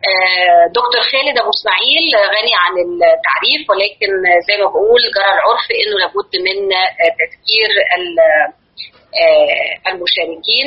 دكتور خالد ابو اسماعيل غني عن التعريف ولكن زي ما بقول جرى العرف انه لابد من تذكير المشاركين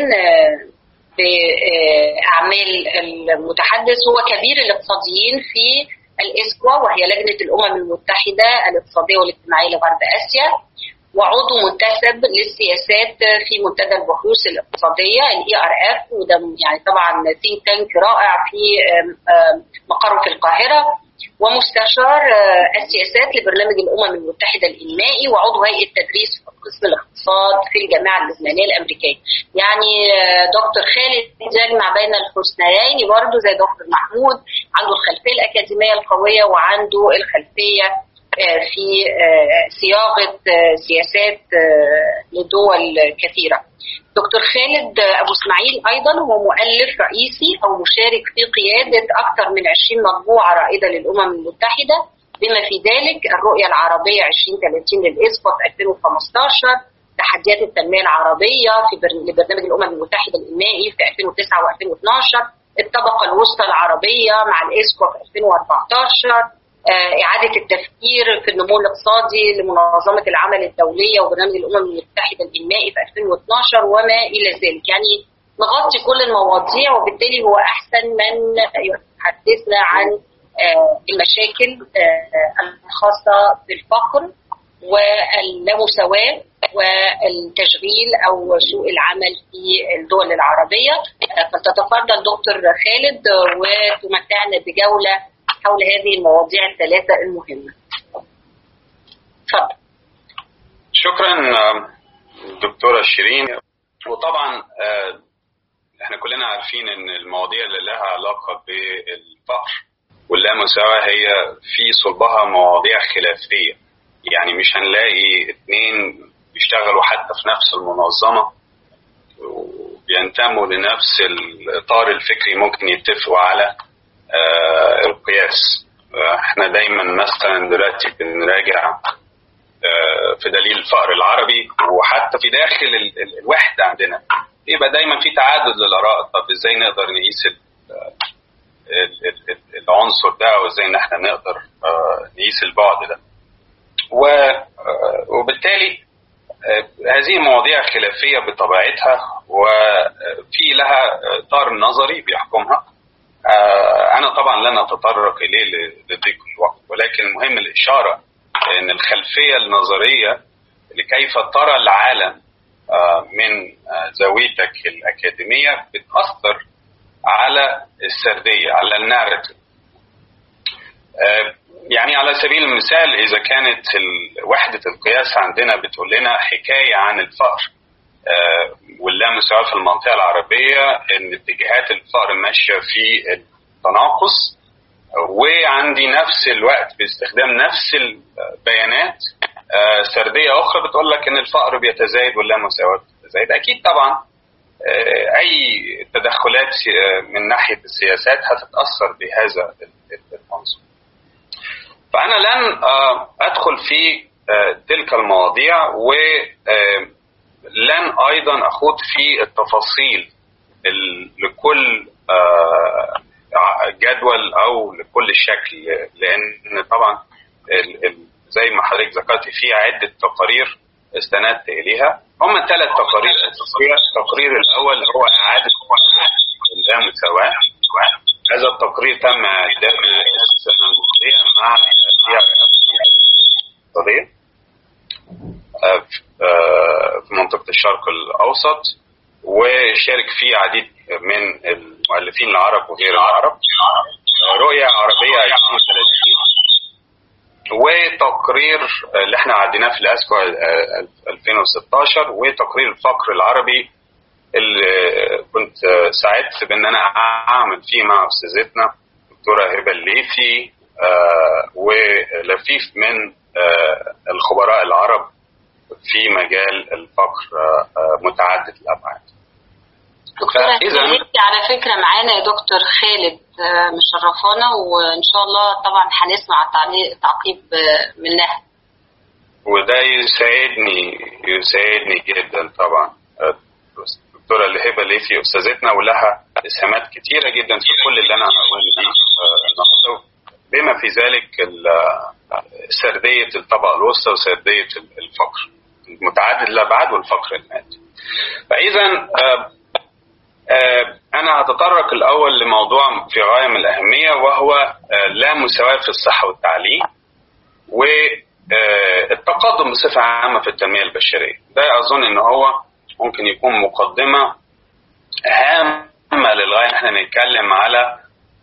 باعمال المتحدث هو كبير الاقتصاديين في الاسكوا وهي لجنه الامم المتحده الاقتصاديه والاجتماعيه لغرب اسيا وعضو منتسب للسياسات في منتدى البحوث الاقتصاديه الاي ار اف وده يعني طبعا ثينك تانك رائع في مقره في القاهره ومستشار السياسات لبرنامج الامم المتحده الانمائي وعضو هيئه تدريس في قسم الاقتصاد في الجامعه اللبنانيه الامريكيه. يعني دكتور خالد يجمع بين الحسنيين برضه زي دكتور محمود عنده الخلفيه الاكاديميه القويه وعنده الخلفيه في صياغه سياسات لدول كثيره. دكتور خالد ابو اسماعيل ايضا هو مؤلف رئيسي او مشارك في قياده اكثر من 20 مطبوعه رائده للامم المتحده بما في ذلك الرؤيه العربيه 2030 للاسقط 2015 تحديات التنميه العربيه في لبرنامج الامم المتحده الانمائي في 2009 و2012 الطبقه الوسطى العربيه مع الاسقط 2014 إعادة التفكير في النمو الاقتصادي لمنظمة العمل الدولية وبرنامج الأمم المتحدة الإنمائي في 2012 وما إلى ذلك يعني نغطي كل المواضيع وبالتالي هو أحسن من يحدثنا عن المشاكل الخاصة بالفقر واللامساواة والتشغيل أو سوق العمل في الدول العربية فلتتفضل دكتور خالد وتمتعنا بجولة حول هذه المواضيع الثلاثة المهمة. تفضل. شكرا دكتورة شيرين وطبعا احنا كلنا عارفين ان المواضيع اللي لها علاقة بالفقر واللامساواة هي في صلبها مواضيع خلافية يعني مش هنلاقي اتنين بيشتغلوا حتى في نفس المنظمة وبينتموا لنفس الإطار الفكري ممكن يتفقوا على آه القياس آه احنا دايما مثلا دلوقتي بنراجع آه في دليل الفقر العربي وحتى في داخل ال ال الوحدة عندنا يبقى دايما في تعدد للآراء طب ازاي نقدر نقيس العنصر ده وازاي ان احنا نقدر نقيس البعد ده وبالتالي هذه مواضيع خلافية بطبيعتها وفي لها إطار نظري بيحكمها أنا طبعا لن أتطرق إليه لضيق الوقت ولكن مهم الإشارة أن الخلفية النظرية لكيف ترى العالم من زاويتك الأكاديمية بتأثر على السردية على الناريتيف يعني على سبيل المثال إذا كانت وحدة القياس عندنا بتقول لنا حكاية عن الفقر واللامساواة في المنطقة العربية إن اتجاهات الفقر ماشية في التناقص وعندي نفس الوقت باستخدام نفس البيانات سردية أخرى بتقول لك إن الفقر بيتزايد واللامساواة بتتزايد أكيد طبعا أي تدخلات من ناحية السياسات هتتأثر بهذا العنصر فأنا لن أدخل في تلك المواضيع ولن أيضا أخوض في التفاصيل لكل جدول أو لكل شكل لأن طبعا زي ما حضرتك ذكرت في عدة تقارير استندت إليها هم ثلاث تقارير أساسية التقرير الأول هو إعادة اللامساواة هذا التقرير تم إعداده السنة الماضية مع الاقتصادية في منطقة الشرق الأوسط وشارك فيه عديد من المؤلفين العرب وغير العرب رؤية عربية 2030 وتقرير اللي احنا عديناه في الاسكو 2016 وتقرير الفقر العربي اللي كنت سعدت بان انا اعمل فيه مع استاذتنا دكتوره هبه الليثي ولفيف من الخبراء العرب في مجال الفقر متعدد الابعاد. دكتورة خالد على فكرة معانا يا دكتور خالد مشرفانا وإن شاء الله طبعا هنسمع تعقيب منها وده يساعدني يساعدني جدا طبعا الدكتورة الهبة ليثي أستاذتنا ولها إسهامات كتيرة جدا في كل اللي أنا هقوله دي في ذلك سرديه الطبقه الوسطى وسرديه الفقر المتعدد الابعاد والفقر المادي. فاذا انا هتطرق الاول لموضوع في غايه من الاهميه وهو لا مساواه في الصحه والتعليم والتقدم بصفه عامه في التنميه البشريه. ده اظن ان هو ممكن يكون مقدمه هامه للغايه ان احنا نتكلم على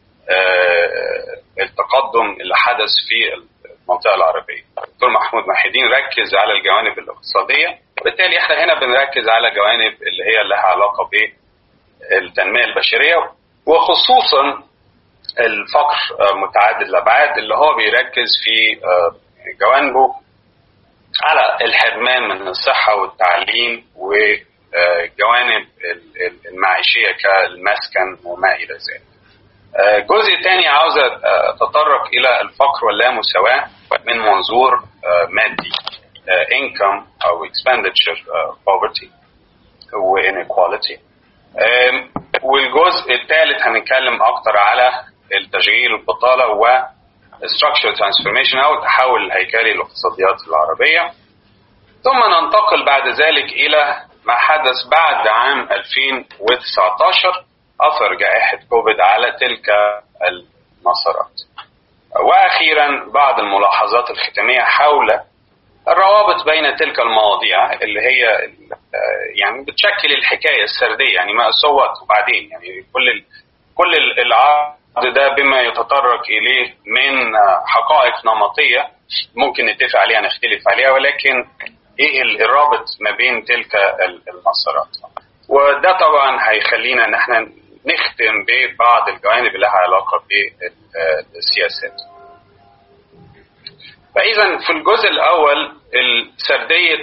التقدم اللي حدث في المنطقه العربيه. الدكتور محمود محيدين ركز على الجوانب الاقتصاديه وبالتالي احنا هنا بنركز على جوانب اللي هي لها علاقه بالتنميه البشريه وخصوصا الفقر متعدد الابعاد اللي هو بيركز في جوانبه على الحرمان من الصحه والتعليم وجوانب المعيشيه كالمسكن وما الى ذلك. جزء تاني عاوز اتطرق الى الفقر واللامساواه من منظور مادي income او expenditure poverty و inequality والجزء الثالث هنتكلم اكتر على التشغيل البطاله و structural transformation او التحول الهيكلي للاقتصاديات العربيه ثم ننتقل بعد ذلك الى ما حدث بعد عام 2019 اثر جائحه كوفيد على تلك المسارات. واخيرا بعض الملاحظات الختاميه حول الروابط بين تلك المواضيع اللي هي يعني بتشكل الحكايه السرديه يعني ما صوت وبعدين يعني كل كل العرض ده بما يتطرق اليه من حقائق نمطيه ممكن نتفق عليها نختلف عليها ولكن ايه الرابط ما بين تلك المسارات وده طبعا هيخلينا ان احنا نختم ببعض الجوانب اللي لها علاقه بالسياسات. فاذا في الجزء الاول سرديه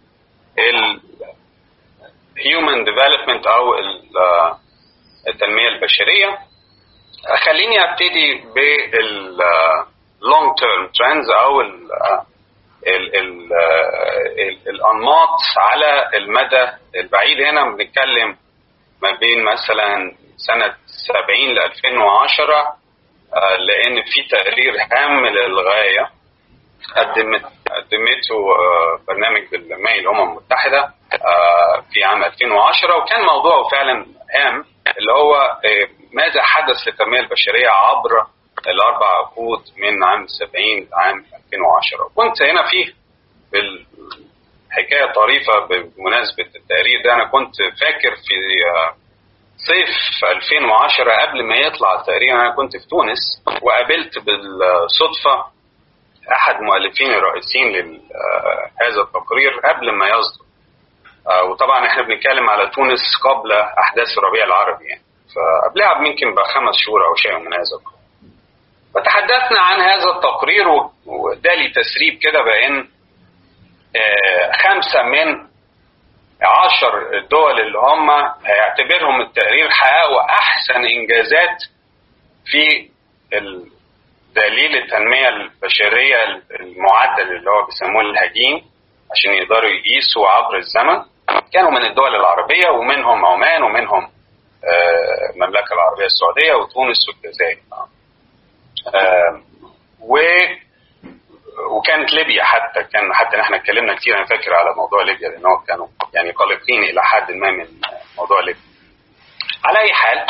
الهيومن ديفلوبمنت او التنميه البشريه خليني ابتدي باللونج تيرم ترندز او ال ال ال الانماط على المدى البعيد هنا بنتكلم ما بين مثلا سنة 70 ل 2010 لأن في تقرير هام للغاية قدمت قدمته برنامج المائي الأمم المتحدة في عام 2010 وكان موضوعه فعلا هام اللي هو ماذا حدث في التنمية البشرية عبر الأربع عقود من عام 70 لعام 2010 كنت هنا فيه بالحكاية طريفة بمناسبة التقرير ده أنا كنت فاكر في صيف 2010 قبل ما يطلع التقرير انا كنت في تونس وقابلت بالصدفه احد مؤلفين الرئيسيين لهذا التقرير قبل ما يصدر وطبعا احنا بنتكلم على تونس قبل احداث الربيع العربي يعني فقبلها يمكن بخمس شهور او شيء من هذا القبيل فتحدثنا عن هذا التقرير وادالي تسريب كده بان خمسه من عشر الدول اللي هم هيعتبرهم التقرير حققوا احسن انجازات في دليل التنميه البشريه المعدل اللي هو بيسموه الهجين عشان يقدروا يقيسوا عبر الزمن كانوا من الدول العربيه ومنهم عمان ومنهم المملكه العربيه السعوديه وتونس والجزائر و وكانت ليبيا حتى كان حتى احنا اتكلمنا كتير انا فاكر على موضوع ليبيا لان هو كانوا يعني قلقين الى حد ما من موضوع ليبيا. على اي حال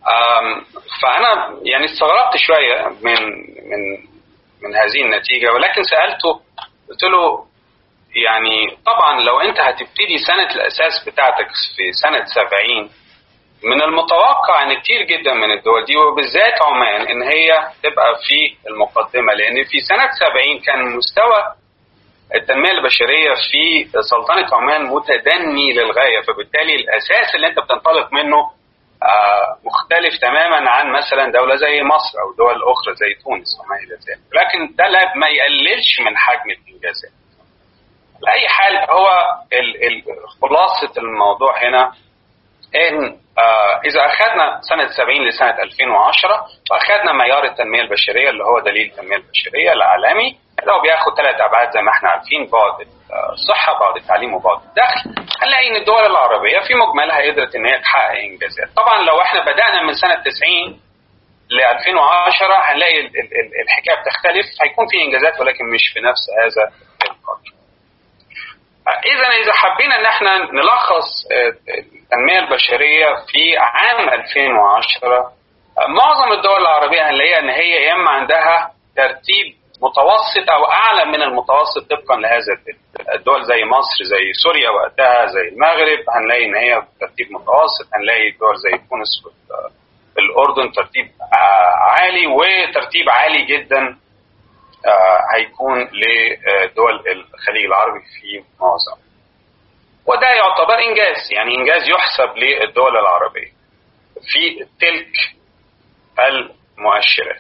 فانا يعني استغربت شويه من من من هذه النتيجه ولكن سالته قلت له يعني طبعا لو انت هتبتدي سنه الاساس بتاعتك في سنه 70 من المتوقع ان كتير جدا من الدول دي وبالذات عمان ان هي تبقى في المقدمه لان في سنه 70 كان مستوى التنميه البشريه في سلطنه عمان متدني للغايه فبالتالي الاساس اللي انت بتنطلق منه مختلف تماما عن مثلا دوله زي مصر او دول اخرى زي تونس وما الى ذلك لكن ده لا ما يقللش من حجم الانجازات لاي حال هو خلاصه الموضوع هنا ان آه اذا اخذنا سنه 70 لسنه 2010 واخذنا معيار التنميه البشريه اللي هو دليل التنميه البشريه العالمي اللي هو بياخد ثلاث ابعاد زي ما احنا عارفين بعد الصحه بعد التعليم وبعد الدخل هنلاقي ان الدول العربيه في مجملها قدرت ان هي تحقق انجازات طبعا لو احنا بدانا من سنه 90 ل 2010 هنلاقي الحكايه بتختلف هيكون في انجازات ولكن مش في نفس هذا القدر. اذا اذا حبينا ان احنا نلخص التنميه البشريه في عام 2010 معظم الدول العربيه هنلاقيها ان هي يا اما عندها ترتيب متوسط او اعلى من المتوسط طبقا لهذا الدول زي مصر زي سوريا وقتها زي المغرب هنلاقي ان هي ترتيب متوسط هنلاقي دول زي تونس الاردن ترتيب عالي وترتيب عالي جدا هيكون لدول الخليج العربي في معظم وده يعتبر انجاز يعني انجاز يحسب للدول العربيه في تلك المؤشرات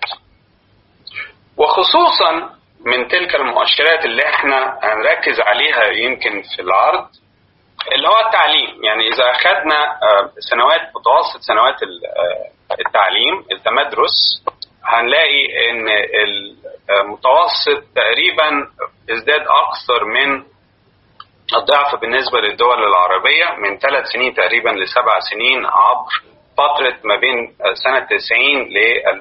وخصوصا من تلك المؤشرات اللي احنا هنركز عليها يمكن في العرض اللي هو التعليم يعني اذا اخذنا سنوات متوسط سنوات التعليم التمدرس هنلاقي ان المتوسط تقريبا ازداد اكثر من الضعف بالنسبة للدول العربية من ثلاث سنين تقريبا لسبع سنين عبر فترة ما بين سنة 90 ل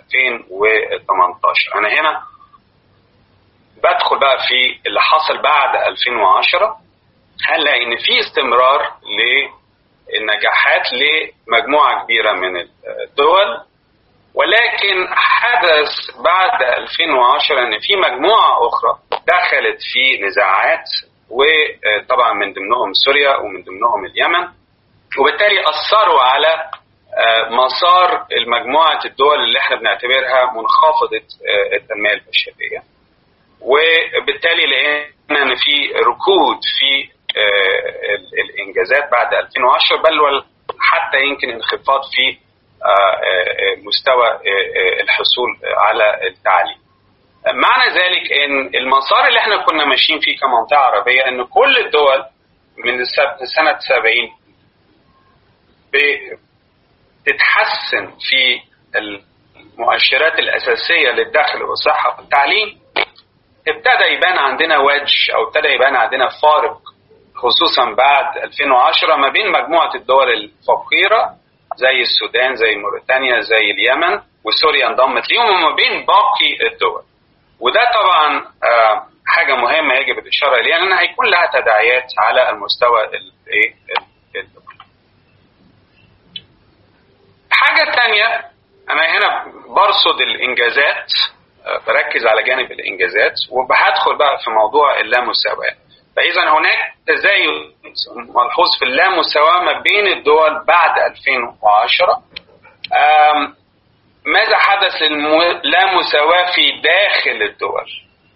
2018 أنا هنا بدخل بقى في اللي حصل بعد 2010 هنلاقي إن في استمرار للنجاحات لمجموعة كبيرة من الدول ولكن حدث بعد 2010 ان في مجموعه اخرى دخلت في نزاعات وطبعا من ضمنهم سوريا ومن ضمنهم اليمن وبالتالي اثروا على مسار المجموعه الدول اللي احنا بنعتبرها منخفضه التنميه البشريه وبالتالي لقينا ان في ركود في الانجازات بعد 2010 بل حتى يمكن انخفاض في مستوى الحصول على التعليم معنى ذلك ان المسار اللي احنا كنا ماشيين فيه كمنطقه عربيه ان كل الدول من سنه 70 بتتحسن في المؤشرات الاساسيه للدخل والصحه والتعليم ابتدى يبان عندنا وجه او ابتدى يبان عندنا فارق خصوصا بعد 2010 ما بين مجموعه الدول الفقيره زي السودان زي موريتانيا زي اليمن وسوريا انضمت ليهم وما بين باقي الدول وده طبعا حاجه مهمه يجب الاشاره اليها لان هيكون لها تداعيات على المستوى الايه حاجه ثانيه انا هنا برصد الانجازات بركز على جانب الانجازات وهدخل بقى في موضوع اللامساواه فاذا هناك تزايد ملحوظ في اللامساواه ما بين الدول بعد 2010 ماذا حدث للامساواه في داخل الدول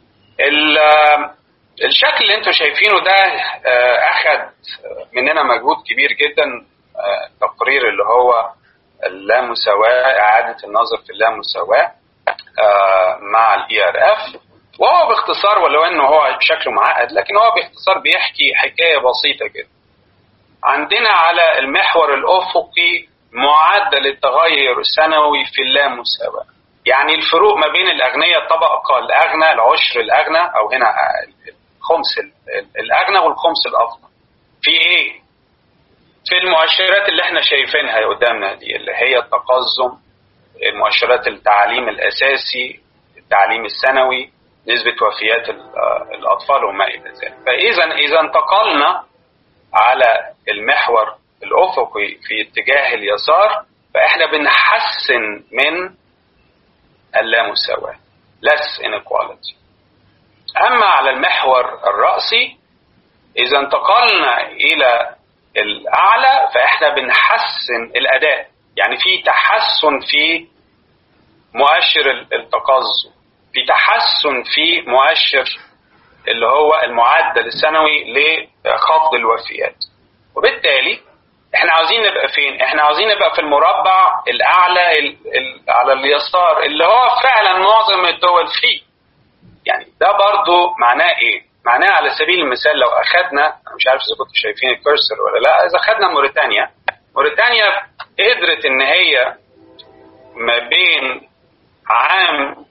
الشكل اللي انتم شايفينه ده اخذ مننا مجهود كبير جدا تقرير اللي هو اللامساواه اعاده النظر في اللامساواه مع الاي ار اف وهو باختصار ولو انه هو شكله معقد لكن هو باختصار بيحكي حكايه بسيطه جدا. عندنا على المحور الافقي معدل التغير السنوي في اللامساواه. يعني الفروق ما بين الاغنياء الطبقه الاغنى العشر الاغنى او هنا الخمس الاغنى والخمس الافضل. في ايه؟ في المؤشرات اللي احنا شايفينها قدامنا دي اللي هي التقزم مؤشرات التعليم الاساسي التعليم الثانوي نسبة وفيات الأطفال وما إلى ذلك فإذا إذا انتقلنا على المحور الأفقي في اتجاه اليسار فإحنا بنحسن من اللامساواة less inequality أما على المحور الرأسي إذا انتقلنا إلى الأعلى فإحنا بنحسن الأداء يعني في تحسن في مؤشر التقزم في تحسن في مؤشر اللي هو المعدل السنوي لخفض الوفيات وبالتالي احنا عاوزين نبقى فين احنا عاوزين نبقى في المربع الاعلى ال ال على اليسار اللي هو فعلا معظم الدول فيه يعني ده برضو معناه ايه معناه على سبيل المثال لو اخذنا انا مش عارف اذا كنتوا شايفين الكرسر ولا لا اذا اخذنا موريتانيا موريتانيا قدرت ان هي ما بين عام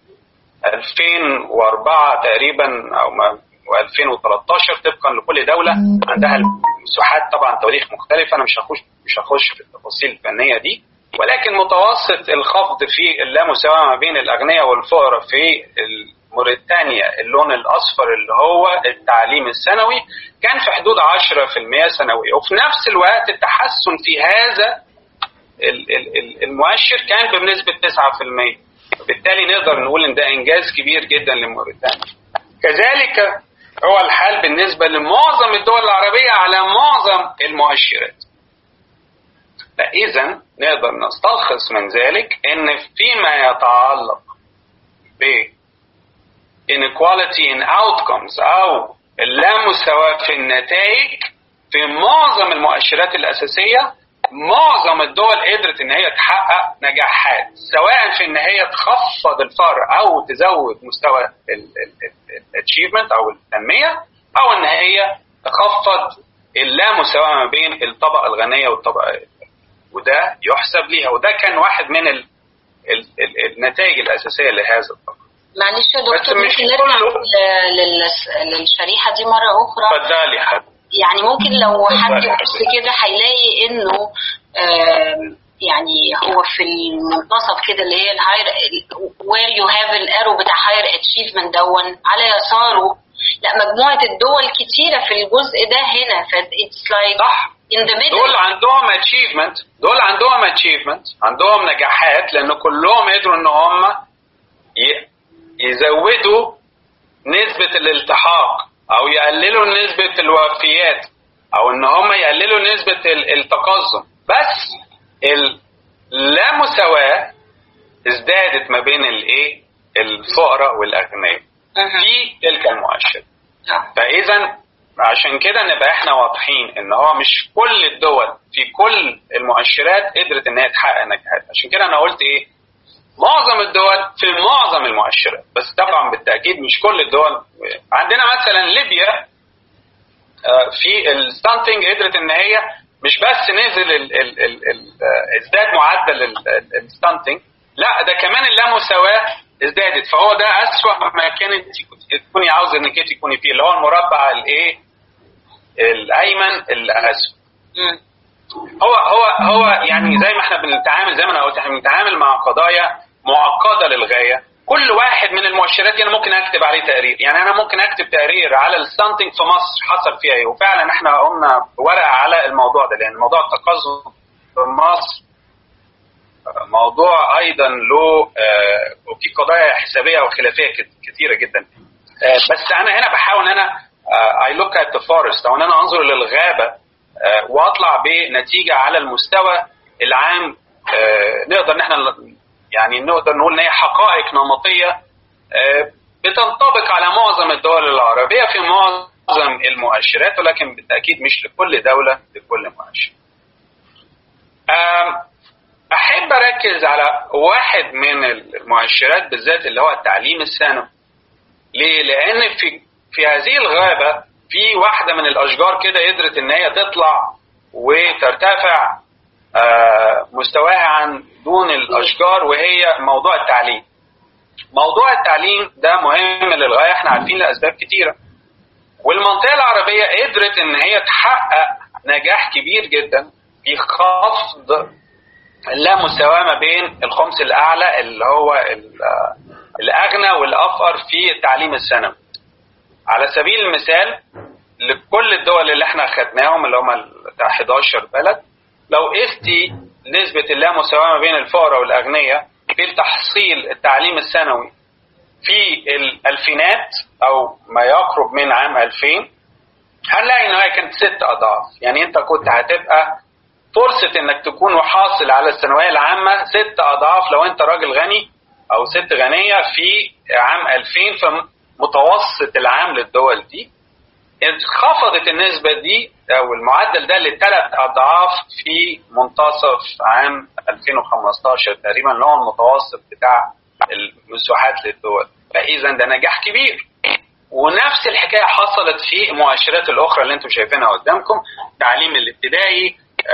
2004 تقريبا او و2013 طبقا لكل دوله عندها المساحات طبعا تواريخ مختلفه انا مش هخش مش هخش في التفاصيل الفنيه دي ولكن متوسط الخفض في اللامساواة ما بين الأغنياء والفقراء في موريتانيا اللون الأصفر اللي هو التعليم الثانوي كان في حدود 10% سنويا وفي نفس الوقت التحسن في هذا المؤشر كان بنسبة 9% وبالتالي نقدر نقول ان ده انجاز كبير جدا لموريتانيا كذلك هو الحال بالنسبة لمعظم الدول العربية على معظم المؤشرات فإذا نقدر نستلخص من ذلك ان فيما يتعلق ب inequality in outcomes او اللامساواة في النتائج في معظم المؤشرات الأساسية معظم الدول قدرت ان هي تحقق نجاحات سواء في ان هي تخفض الفقر او تزود مستوى الاتشيفمنت او التنميه او ان هي تخفض اللامساواه ما بين الطبقه الغنيه والطبقه وده يحسب ليها وده كان واحد من ال ال ال النتائج الاساسيه لهذا الطبق معلش يا دكتور ممكن نرجع للشريحه دي مره اخرى اتفضلي حضرتك يعني ممكن لو حد يبص كده هيلاقي انه يعني هو في المنتصف كده اللي هي الهاير وير يو هاف الارو بتاع هاير اتشيفمنت دون على يساره لا مجموعه الدول كتيره في الجزء ده هنا ف اتس لايك صح دول عندهم اتشيفمنت دول عندهم اتشيفمنت عندهم نجاحات لان كلهم قدروا ان هم يزودوا نسبه الالتحاق او يقللوا نسبة الوفيات او ان هم يقللوا نسبة التقزم بس اللامساواة ازدادت ما بين الايه الفقراء والاغنياء في تلك المؤشر فاذا عشان كده نبقى احنا واضحين ان هو مش كل الدول في كل المؤشرات قدرت ان هي تحقق نجاحات عشان كده انا قلت ايه معظم الدول في معظم المؤشرات بس طبعا بالتاكيد مش كل الدول عندنا مثلا ليبيا في الستانتنج قدرت ان هي مش بس نزل ال ال ال ال ازداد معدل الستانتنج لا ده كمان اللامساواه ازدادت فهو ده اسوأ ما كانت تكوني عاوزه انك تكوني فيه اللي هو المربع الايه الايمن الاسود هو هو هو يعني زي ما احنا بنتعامل زي ما انا قلت احنا بنتعامل مع قضايا معقده للغايه كل واحد من المؤشرات دي انا ممكن اكتب عليه تقرير يعني انا ممكن اكتب تقرير على الستانتنج في مصر حصل فيها ايه وفعلا احنا قمنا بورقه على الموضوع ده لان موضوع التقزم في مصر موضوع ايضا له وفي قضايا حسابيه وخلافيه كثيره جدا بس انا هنا بحاول ان انا اي لوك ات ذا فورست او ان انا انظر للغابه واطلع بنتيجه على المستوى العام نقدر ان احنا يعني نقدر نقول ان هي حقائق نمطيه بتنطبق على معظم الدول العربيه في معظم المؤشرات ولكن بالتاكيد مش لكل دوله لكل مؤشر. احب اركز على واحد من المؤشرات بالذات اللي هو التعليم الثانوي. ليه؟ لان في في هذه الغابه في واحده من الاشجار كده قدرت ان هي تطلع وترتفع مستواها عن دون الاشجار وهي موضوع التعليم. موضوع التعليم ده مهم للغايه احنا عارفين لاسباب كتيره. والمنطقه العربيه قدرت ان هي تحقق نجاح كبير جدا في خفض اللامساواه ما بين الخمس الاعلى اللي هو الاغنى والافقر في التعليم الثانوي. على سبيل المثال لكل الدول اللي احنا خدناهم اللي هم 11 بلد لو قستي نسبة اللامساواة ما بين الفقراء والأغنياء في التحصيل التعليم الثانوي في الألفينات أو ما يقرب من عام 2000 هنلاقي إن هي كانت ست أضعاف يعني أنت كنت هتبقى فرصة إنك تكون حاصل على الثانوية العامة ست أضعاف لو أنت راجل غني أو ست غنية في عام 2000 فمتوسط العام للدول دي انخفضت النسبة دي أو المعدل ده لثلاث أضعاف في منتصف عام 2015 تقريبا اللي هو المتوسط بتاع المساحات للدول فإذا ده نجاح كبير ونفس الحكاية حصلت في المؤشرات الأخرى اللي أنتم شايفينها قدامكم التعليم الابتدائي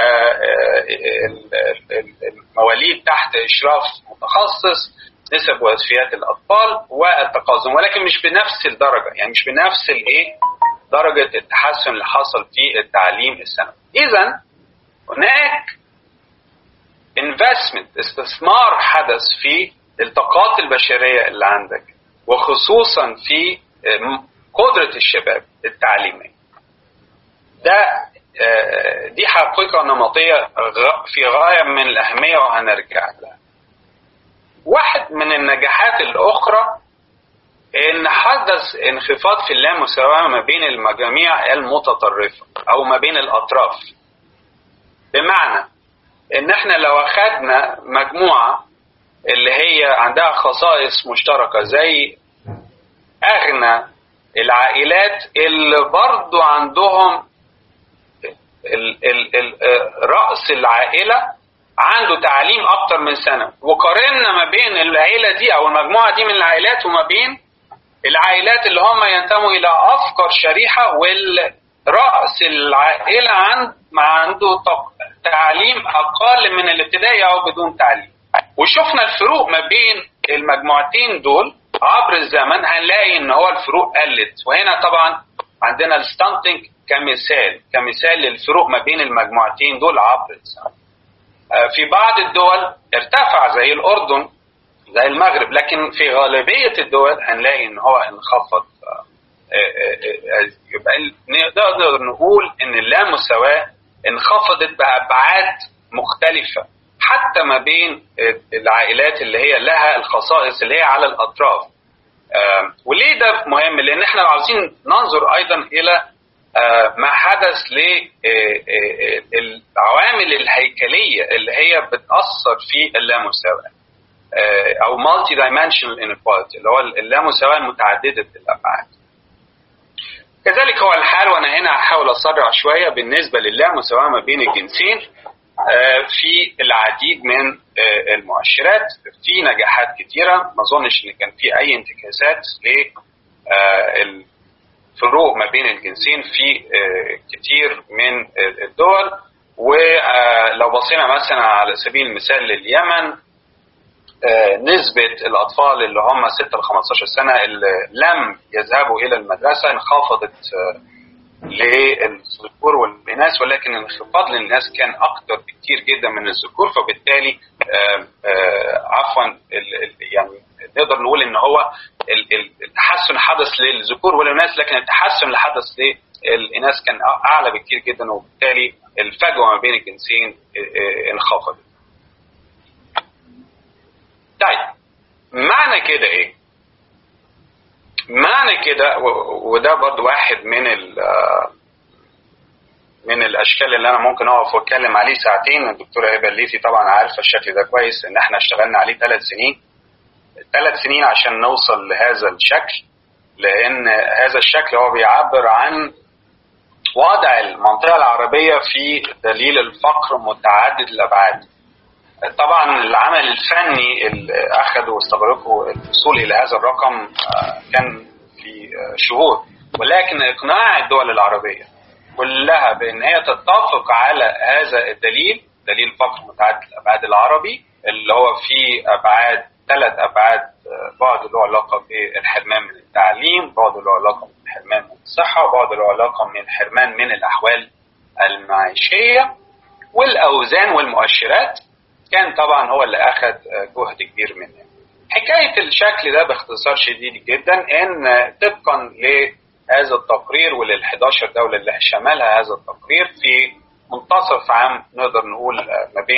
المواليد تحت إشراف متخصص نسب وفيات الأطفال والتقزم ولكن مش بنفس الدرجة يعني مش بنفس الإيه درجة التحسن اللي حصل في التعليم الثانوي. إذا هناك investment استثمار حدث في الطاقات البشرية اللي عندك وخصوصا في قدرة الشباب التعليمية ده دي حقيقة نمطية في غاية من الأهمية وهنرجع لها واحد من النجاحات الأخرى إن حدث انخفاض في اللامساواة ما بين المجاميع المتطرفة أو ما بين الأطراف بمعنى إن إحنا لو أخدنا مجموعة اللي هي عندها خصائص مشتركة زي أغنى العائلات اللي برضو عندهم ال ال ال رأس العائلة عنده تعليم أكتر من سنة وقارنا ما بين العيلة دي أو المجموعة دي من العائلات وما بين العائلات اللي هم ينتموا إلى أفقر شريحة والرأس العائلة عند ما عنده تعليم أقل من الابتدائي أو بدون تعليم وشفنا الفروق ما بين المجموعتين دول عبر الزمن هنلاقي ان هو الفروق قلت وهنا طبعا عندنا الستانتنج كمثال كمثال للفروق ما بين المجموعتين دول عبر الزمن في بعض الدول ارتفع زي الاردن زي المغرب لكن في غالبيه الدول هنلاقي ان هو انخفض يبقى نقدر نقول ان اللامساواه انخفضت بابعاد مختلفه حتى ما بين العائلات اللي هي لها الخصائص اللي هي على الاطراف وليه ده مهم لان احنا عاوزين ننظر ايضا الى ما حدث للعوامل الهيكليه اللي هي بتاثر في اللامساواه او مالتي دايمنشنال انيكواليتي اللي هو اللامساواه المتعدده الابعاد كذلك هو الحال وانا هنا هحاول اسرع شويه بالنسبه للامساواه ما بين الجنسين في العديد من المؤشرات في نجاحات كتيرة ما اظنش ان كان في اي انتكاسات للفروق ما بين الجنسين في كتير من الدول ولو بصينا مثلا على سبيل المثال لليمن نسبة الأطفال اللي هم 6 ل 15 سنة اللي لم يذهبوا إلى المدرسة انخفضت للذكور والإناث ولكن الانخفاض للناس كان أكثر بكثير جدا من الذكور فبالتالي آآ آآ عفوا يعني نقدر نقول إن هو التحسن حدث للذكور والإناث لكن التحسن اللي حدث للإناث كان أعلى بكثير جدا وبالتالي الفجوة ما بين الجنسين انخفضت. طيب معنى كده إيه؟ معنى كده وده برضو واحد من من الاشكال اللي انا ممكن اقف واتكلم عليه ساعتين الدكتوره هبه الليثي طبعا عارفه الشكل ده كويس ان احنا اشتغلنا عليه ثلاث سنين ثلاث سنين عشان نوصل لهذا الشكل لان هذا الشكل هو بيعبر عن وضع المنطقه العربيه في دليل الفقر متعدد الابعاد طبعا العمل الفني اللي اخذوا واستغرقوا الوصول الى هذا الرقم كان في شهور ولكن اقناع الدول العربيه كلها بان هي تتفق على هذا الدليل دليل فقر متعدد الابعاد العربي اللي هو فيه ابعاد ثلاث ابعاد بعض له علاقه بالحرمان من التعليم، بعض له علاقه بالحرمان من الصحه، وبعض له علاقه من الحرمان من الاحوال المعيشيه والاوزان والمؤشرات كان طبعا هو اللي اخذ جهد كبير مننا. حكايه الشكل ده باختصار شديد جدا ان طبقا لهذا التقرير ولل 11 دوله اللي شملها هذا التقرير في منتصف عام نقدر نقول ما بين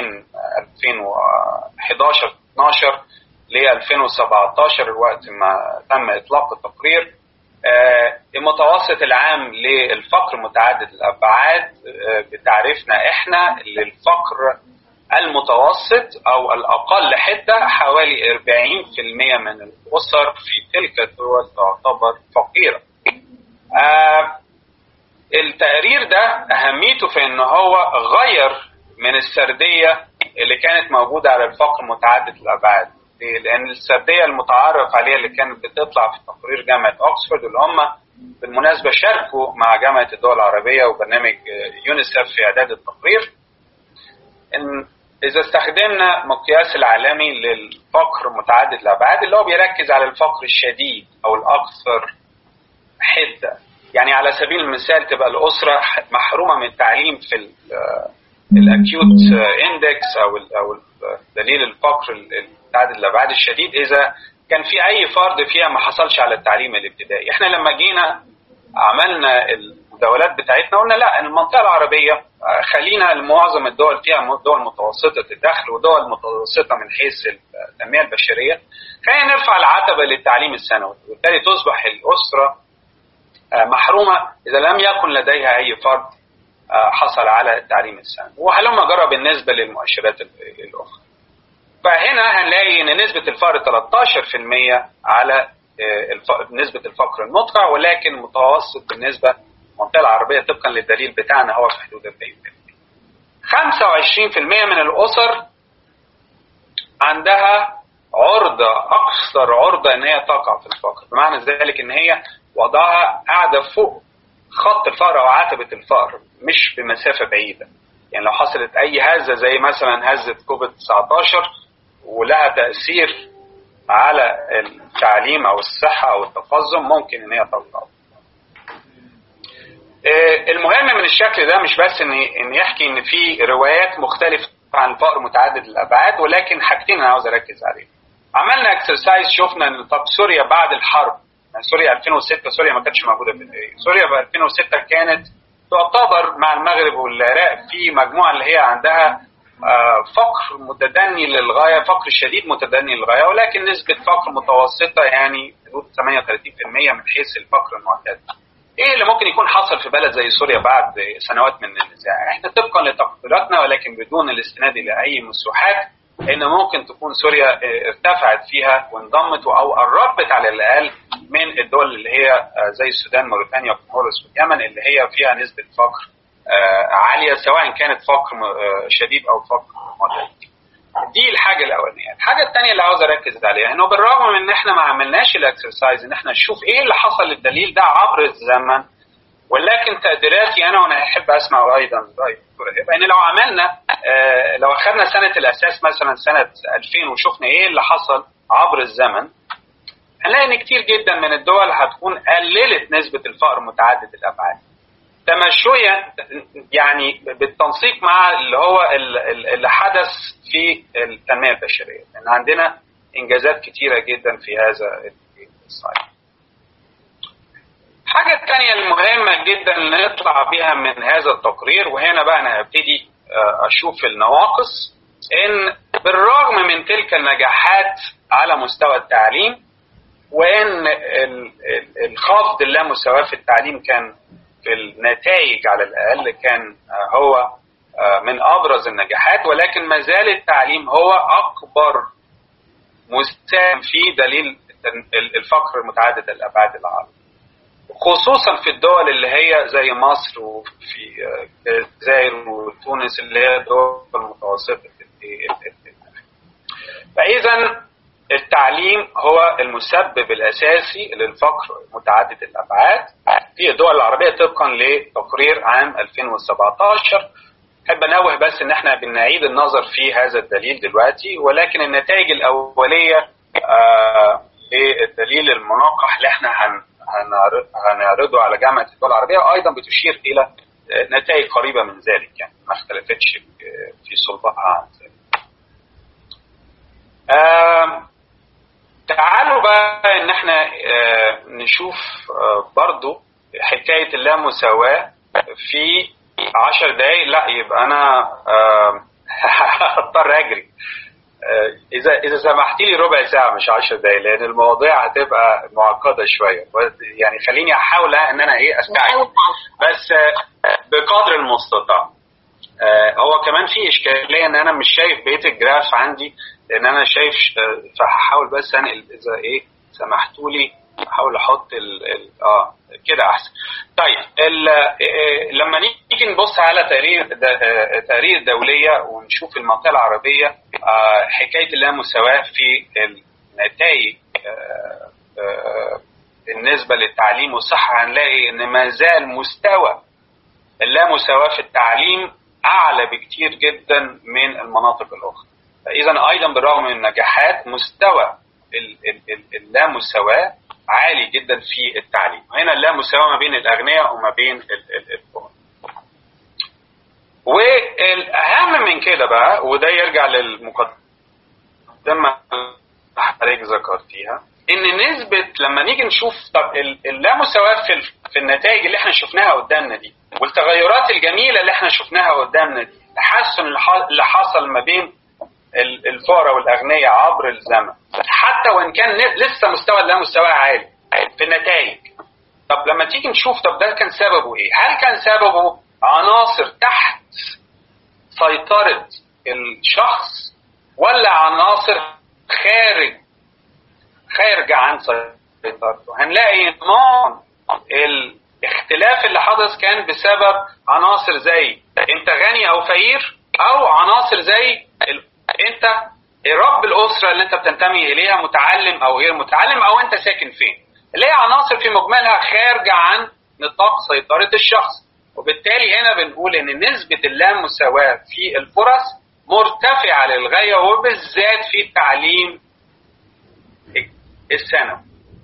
2011 12 ل 2017 وقت ما تم اطلاق التقرير المتوسط العام للفقر متعدد الابعاد بتعريفنا احنا للفقر المتوسط او الاقل حده حوالي 40% من الاسر في تلك الدول تعتبر فقيره. آه التقرير ده اهميته في ان هو غير من السرديه اللي كانت موجوده على الفقر متعدد الابعاد. لان السرديه المتعارف عليها اللي كانت بتطلع في تقرير جامعه اوكسفورد اللي هم بالمناسبه شاركوا مع جامعه الدول العربيه وبرنامج يونيسف في اعداد التقرير ان اذا استخدمنا مقياس العالمي للفقر متعدد الابعاد اللي هو بيركز على الفقر الشديد او الاكثر حده يعني على سبيل المثال تبقى الاسره محرومه من التعليم في الاكيوت اندكس او ال او دليل الفقر متعدد الابعاد الشديد اذا كان في اي فرد فيها ما حصلش على التعليم الابتدائي احنا لما جينا عملنا المداولات بتاعتنا قلنا لا المنطقه العربيه خلينا معظم الدول فيها دول متوسطه الدخل ودول متوسطه من حيث التنميه البشريه خلينا نرفع العتبه للتعليم الثانوي وبالتالي تصبح الاسره محرومه اذا لم يكن لديها اي فرد حصل على التعليم الثانوي وهلما جرى بالنسبه للمؤشرات الاخرى فهنا هنلاقي ان نسبه الفقر 13% على نسبه الفقر المدقع ولكن متوسط بالنسبه للمنطقه العربيه طبقا للدليل بتاعنا هو في حدود 40% 25% من الاسر عندها عرضه اكثر عرضه ان هي تقع في الفقر بمعنى ذلك ان هي وضعها قاعده فوق خط الفقر او عتبه الفقر مش بمسافه بعيده يعني لو حصلت اي هزه زي مثلا هزه كوفيد 19 ولها تاثير على التعليم او الصحه او التقزم ممكن ان هي تضعف. المهم من الشكل ده مش بس ان ان يحكي ان في روايات مختلفه عن الفقر متعدد الابعاد ولكن حاجتين انا عاوز اركز عليهم. عملنا اكسرسايز شفنا ان طب سوريا بعد الحرب يعني سوريا 2006 سوريا ما كانتش موجوده في سوريا في 2006 كانت تعتبر مع المغرب والعراق في مجموعه اللي هي عندها فقر متدني للغايه فقر شديد متدني للغايه ولكن نسبه فقر متوسطه يعني حدود 38% من حيث الفقر المعتاد. ايه اللي ممكن يكون حصل في بلد زي سوريا بعد سنوات من النزاع؟ احنا طبقا لتقديراتنا ولكن بدون الاستناد الى اي مسوحات ان ممكن تكون سوريا ارتفعت فيها وانضمت او قربت على الاقل من الدول اللي هي زي السودان موريتانيا وكومورس واليمن اللي هي فيها نسبه فقر عاليه سواء كانت فقر شديد او فقر معتدل. دي الحاجه الاولانيه، الحاجه الثانيه اللي عاوز اركز عليها انه بالرغم من ان احنا ما عملناش الاكسرسايز ان احنا نشوف ايه اللي حصل للدليل ده عبر الزمن ولكن تقديراتي انا وانا احب اسمع ايضا راي الدكتور ان لو عملنا آه لو اخذنا سنه الاساس مثلا سنه 2000 وشفنا ايه اللي حصل عبر الزمن هنلاقي ان كتير جدا من الدول هتكون قللت نسبه الفقر متعدد الابعاد تمشيا يعني بالتنسيق مع اللي هو اللي حدث في التنميه البشريه لان عندنا انجازات كتيره جدا في هذا الصعيد الحاجة الثانية المهمة جدا اللي نطلع بها من هذا التقرير وهنا بقى أنا هبتدي أشوف النواقص إن بالرغم من تلك النجاحات على مستوى التعليم وإن الخفض اللامساواة في التعليم كان في النتائج على الأقل كان هو من أبرز النجاحات ولكن ما زال التعليم هو أكبر مساهم في دليل الفقر متعدد الأبعاد العالم خصوصا في الدول اللي هي زي مصر وفي الجزائر وتونس اللي هي الدول المتوسطه فاذا التعليم هو المسبب الاساسي للفقر متعدد الابعاد في الدول العربيه طبقا لتقرير عام 2017 احب انوه بس ان احنا بنعيد النظر في هذا الدليل دلوقتي ولكن النتائج الاوليه للدليل المناقح اللي احنا هن هنعرضه على جامعة الدول العربية وأيضا بتشير إلى نتائج قريبة من ذلك يعني ما اختلفتش في صلبها عن ذلك. آه تعالوا بقى إن احنا آه نشوف آه برضو حكاية اللامساواة في عشر دقايق لا يبقى أنا هضطر أجري اذا اذا سمحتي لي ربع ساعه مش 10 دقايق لان المواضيع هتبقى معقده شويه يعني خليني احاول ان انا ايه استعجل بس بقدر المستطاع هو كمان في اشكاليه ان انا مش شايف بقيه الجراف عندي لان انا شايف فهحاول بس انقل اذا ايه سمحتوا لي احاول احط ال ال اه كده احسن طيب ال لما نيجي نبص على تقرير تقارير دوليه ونشوف المنطقه العربيه آه حكايه اللامساواه في النتائج آه آه بالنسبه للتعليم والصحه هنلاقي ان ما زال مستوى اللامساواه في التعليم اعلى بكتير جدا من المناطق الاخرى فاذا ايضا بالرغم من النجاحات مستوى اللامساواه عالي جدا في التعليم هنا اللامساواة ما بين الأغنياء وما بين الفقراء والاهم من كده بقى وده يرجع للمقدمه حضرتك ذكرتيها ان نسبه لما نيجي نشوف طب اللامساواه في في النتائج اللي احنا شفناها قدامنا دي والتغيرات الجميله اللي احنا شفناها قدامنا دي التحسن اللي حصل ما بين الفقراء والاغنياء عبر الزمن حتى وان كان لسه مستوى اللامساواه عالي في النتائج طب لما تيجي نشوف طب ده كان سببه ايه؟ هل كان سببه عناصر تحت سيطره الشخص ولا عناصر خارج خارجة عن سيطرته هنلاقي نوع الاختلاف اللي حدث كان بسبب عناصر زي انت غني او فقير او عناصر زي ال... انت رب الاسره اللي انت بتنتمي اليها متعلم او غير متعلم او انت ساكن فين اللي هي عناصر في مجملها خارجه عن نطاق سيطره الشخص وبالتالي هنا بنقول ان نسبه اللامساواه في الفرص مرتفعه للغايه وبالذات في التعليم الثانوي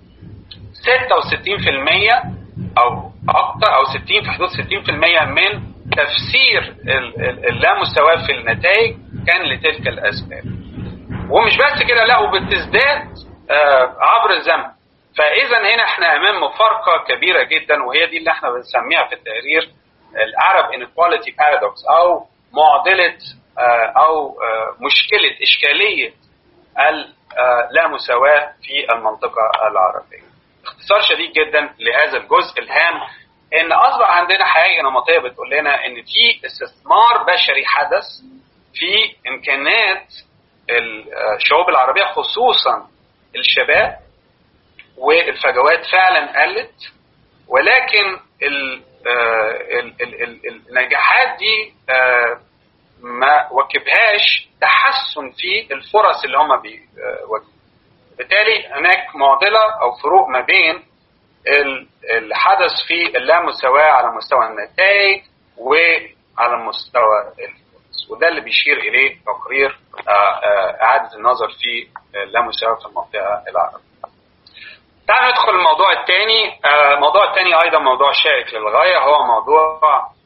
66% او اكثر او 60 في حدود 60% من تفسير اللامساواه في النتائج كان لتلك الاسباب ومش بس كده لا وبتزداد عبر الزمن فاذا هنا احنا امام مفارقه كبيره جدا وهي دي اللي احنا بنسميها في التقرير الارب انيكواليتي بارادوكس او معضله او مشكله اشكاليه اللامساواه في المنطقه العربيه. باختصار شديد جدا لهذا الجزء الهام ان اصبح عندنا حقيقه نمطيه بتقول لنا ان في استثمار بشري حدث في امكانات الشعوب العربيه خصوصا الشباب والفجوات فعلا قلت ولكن النجاحات دي ما وكبهاش تحسن في الفرص اللي هم بيواجهوها بالتالي هناك معضله او فروق ما بين الحدث في اللامساواه على مستوى النتائج وعلى مستوى الفرص وده اللي بيشير اليه تقرير اعاده النظر في اللامساواه في المنطقه العربيه. تعالوا ندخل الموضوع الثاني، الموضوع الثاني ايضا موضوع شائك للغايه هو موضوع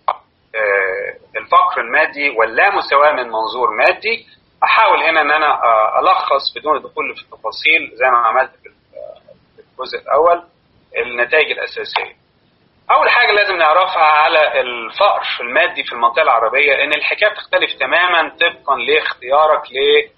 الفقر المادي واللامساواه من منظور مادي احاول هنا ان انا الخص بدون الدخول في التفاصيل زي ما عملت في الجزء الاول النتائج الاساسيه. اول حاجه لازم نعرفها على الفقر المادي في المنطقه العربيه ان الحكايه بتختلف تماما طبقا لاختيارك ل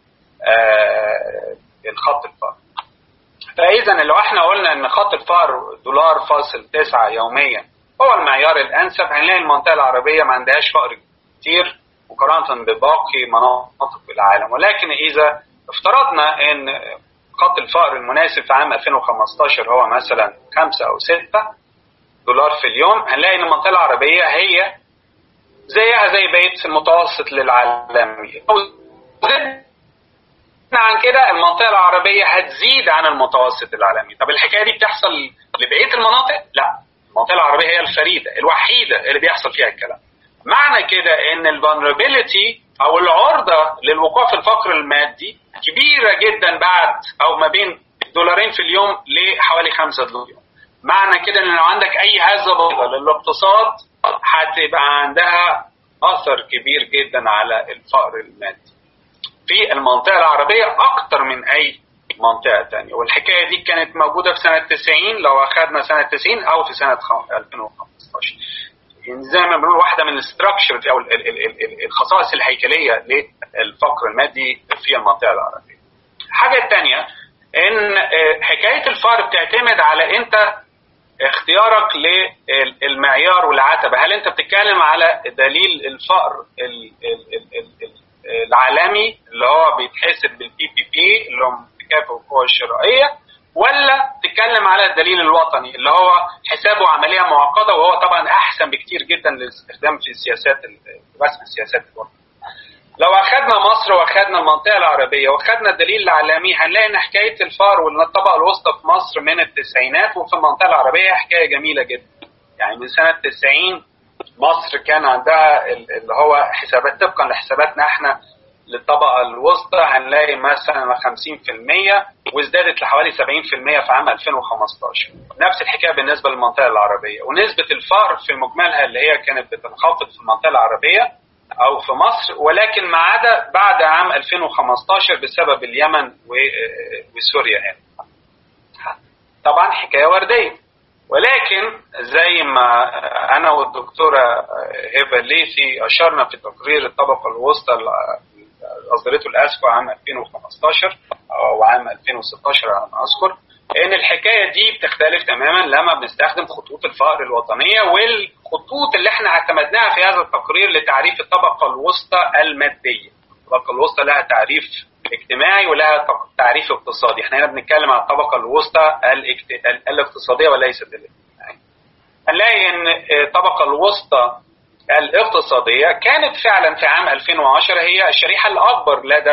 الخط الفقر. فاذا لو احنا قلنا ان خط الفقر دولار فاصل تسعة يوميا هو المعيار الانسب هنلاقي المنطقه العربيه ما عندهاش فقر كتير مقارنه بباقي مناطق العالم ولكن اذا افترضنا ان خط الفقر المناسب في عام 2015 هو مثلا 5 او 6 دولار في اليوم هنلاقي ان المنطقه العربيه هي زيها زي بقيه المتوسط للعالمي عن كده المنطقه العربيه هتزيد عن المتوسط العالمي طب الحكايه دي بتحصل لبقيه المناطق لا المنطقه العربيه هي الفريده الوحيده اللي بيحصل فيها الكلام معنى كده ان الفولنربيليتي او العرضه للوقوع في الفقر المادي كبيره جدا بعد او ما بين دولارين في اليوم لحوالي 5 دولار معنى كده ان لو عندك اي هزه بسيطه للاقتصاد هتبقى عندها اثر كبير جدا على الفقر المادي في المنطقه العربيه اكتر من اي منطقه ثانيه والحكايه دي كانت موجوده في سنه 90 لو اخذنا سنه 90 او في سنه 2015 يعني زي ما بنقول واحده من الاستراكشر او الخصائص الهيكليه للفقر المادي في المنطقه العربيه. الحاجه الثانيه ان حكايه الفقر بتعتمد على انت اختيارك للمعيار والعتبه، هل انت بتتكلم على دليل الفقر العالمي اللي هو بيتحسب بالبي بي بي اللي هو تكافؤ القوى الشرائيه ولا تتكلم على الدليل الوطني اللي هو حسابه عمليه معقده وهو طبعا احسن بكتير جدا للاستخدام في السياسات رسم السياسات الوطنيه. لو اخذنا مصر واخذنا المنطقه العربيه واخذنا الدليل العالمي هنلاقي ان حكايه الفقر والطبقه الوسطى في مصر من التسعينات وفي المنطقه العربيه حكايه جميله جدا. يعني من سنه 90 مصر كان عندها اللي هو حسابات طبقا لحساباتنا احنا للطبقة الوسطى هنلاقي مثلا 50% وازدادت لحوالي 70% في عام 2015 نفس الحكاية بالنسبة للمنطقة العربية ونسبة الفقر في مجملها اللي هي كانت بتنخفض في المنطقة العربية او في مصر ولكن ما عدا بعد عام 2015 بسبب اليمن وسوريا هنا. طبعا حكايه ورديه ولكن زي ما انا والدكتوره هبه الليثي اشرنا في تقرير الطبقه الوسطى اللي اصدرته الاسكو عام 2015 او عام 2016 على ما اذكر ان الحكايه دي بتختلف تماما لما بنستخدم خطوط الفقر الوطنيه والخطوط اللي احنا اعتمدناها في هذا التقرير لتعريف الطبقه الوسطى الماديه. الطبقه الوسطى لها تعريف اجتماعي ولها تعريف اقتصادي، احنا هنا بنتكلم عن الطبقه الوسطى الاقتصاديه وليست الاجتماعيه. هنلاقي ان الطبقه الوسطى الاقتصاديه كانت فعلا في عام 2010 هي الشريحه الاكبر لدى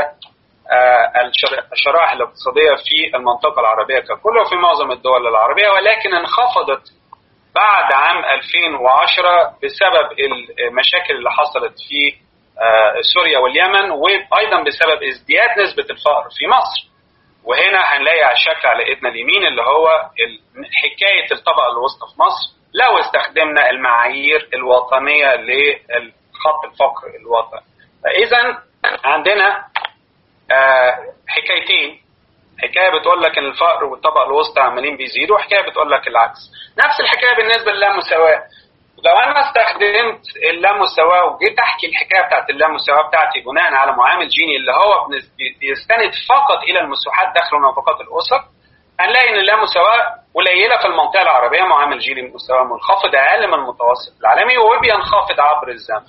الشرائح الاقتصاديه في المنطقه العربيه ككل وفي معظم الدول العربيه ولكن انخفضت بعد عام 2010 بسبب المشاكل اللي حصلت في سوريا واليمن وايضا بسبب ازدياد نسبه الفقر في مصر. وهنا هنلاقي على الشكل على ايدنا اليمين اللي هو حكايه الطبقه الوسطى في مصر لو استخدمنا المعايير الوطنيه لخط الفقر الوطني. فاذا عندنا آه حكايتين حكايه بتقول لك ان الفقر والطبقه الوسطى عمالين بيزيدوا وحكايه بتقول لك العكس نفس الحكايه بالنسبه للامساواه لو انا استخدمت اللامساواه وجيت احكي الحكايه بتاعت اللامساواه بتاعتي بناء على معامل جيني اللي هو بيستند فقط الى المساحات داخل نفقات الاسر هنلاقي ان اللامساواه قليله في المنطقه العربيه معامل جيني مستوى منخفض اقل من المتوسط العالمي وبينخفض عبر الزمن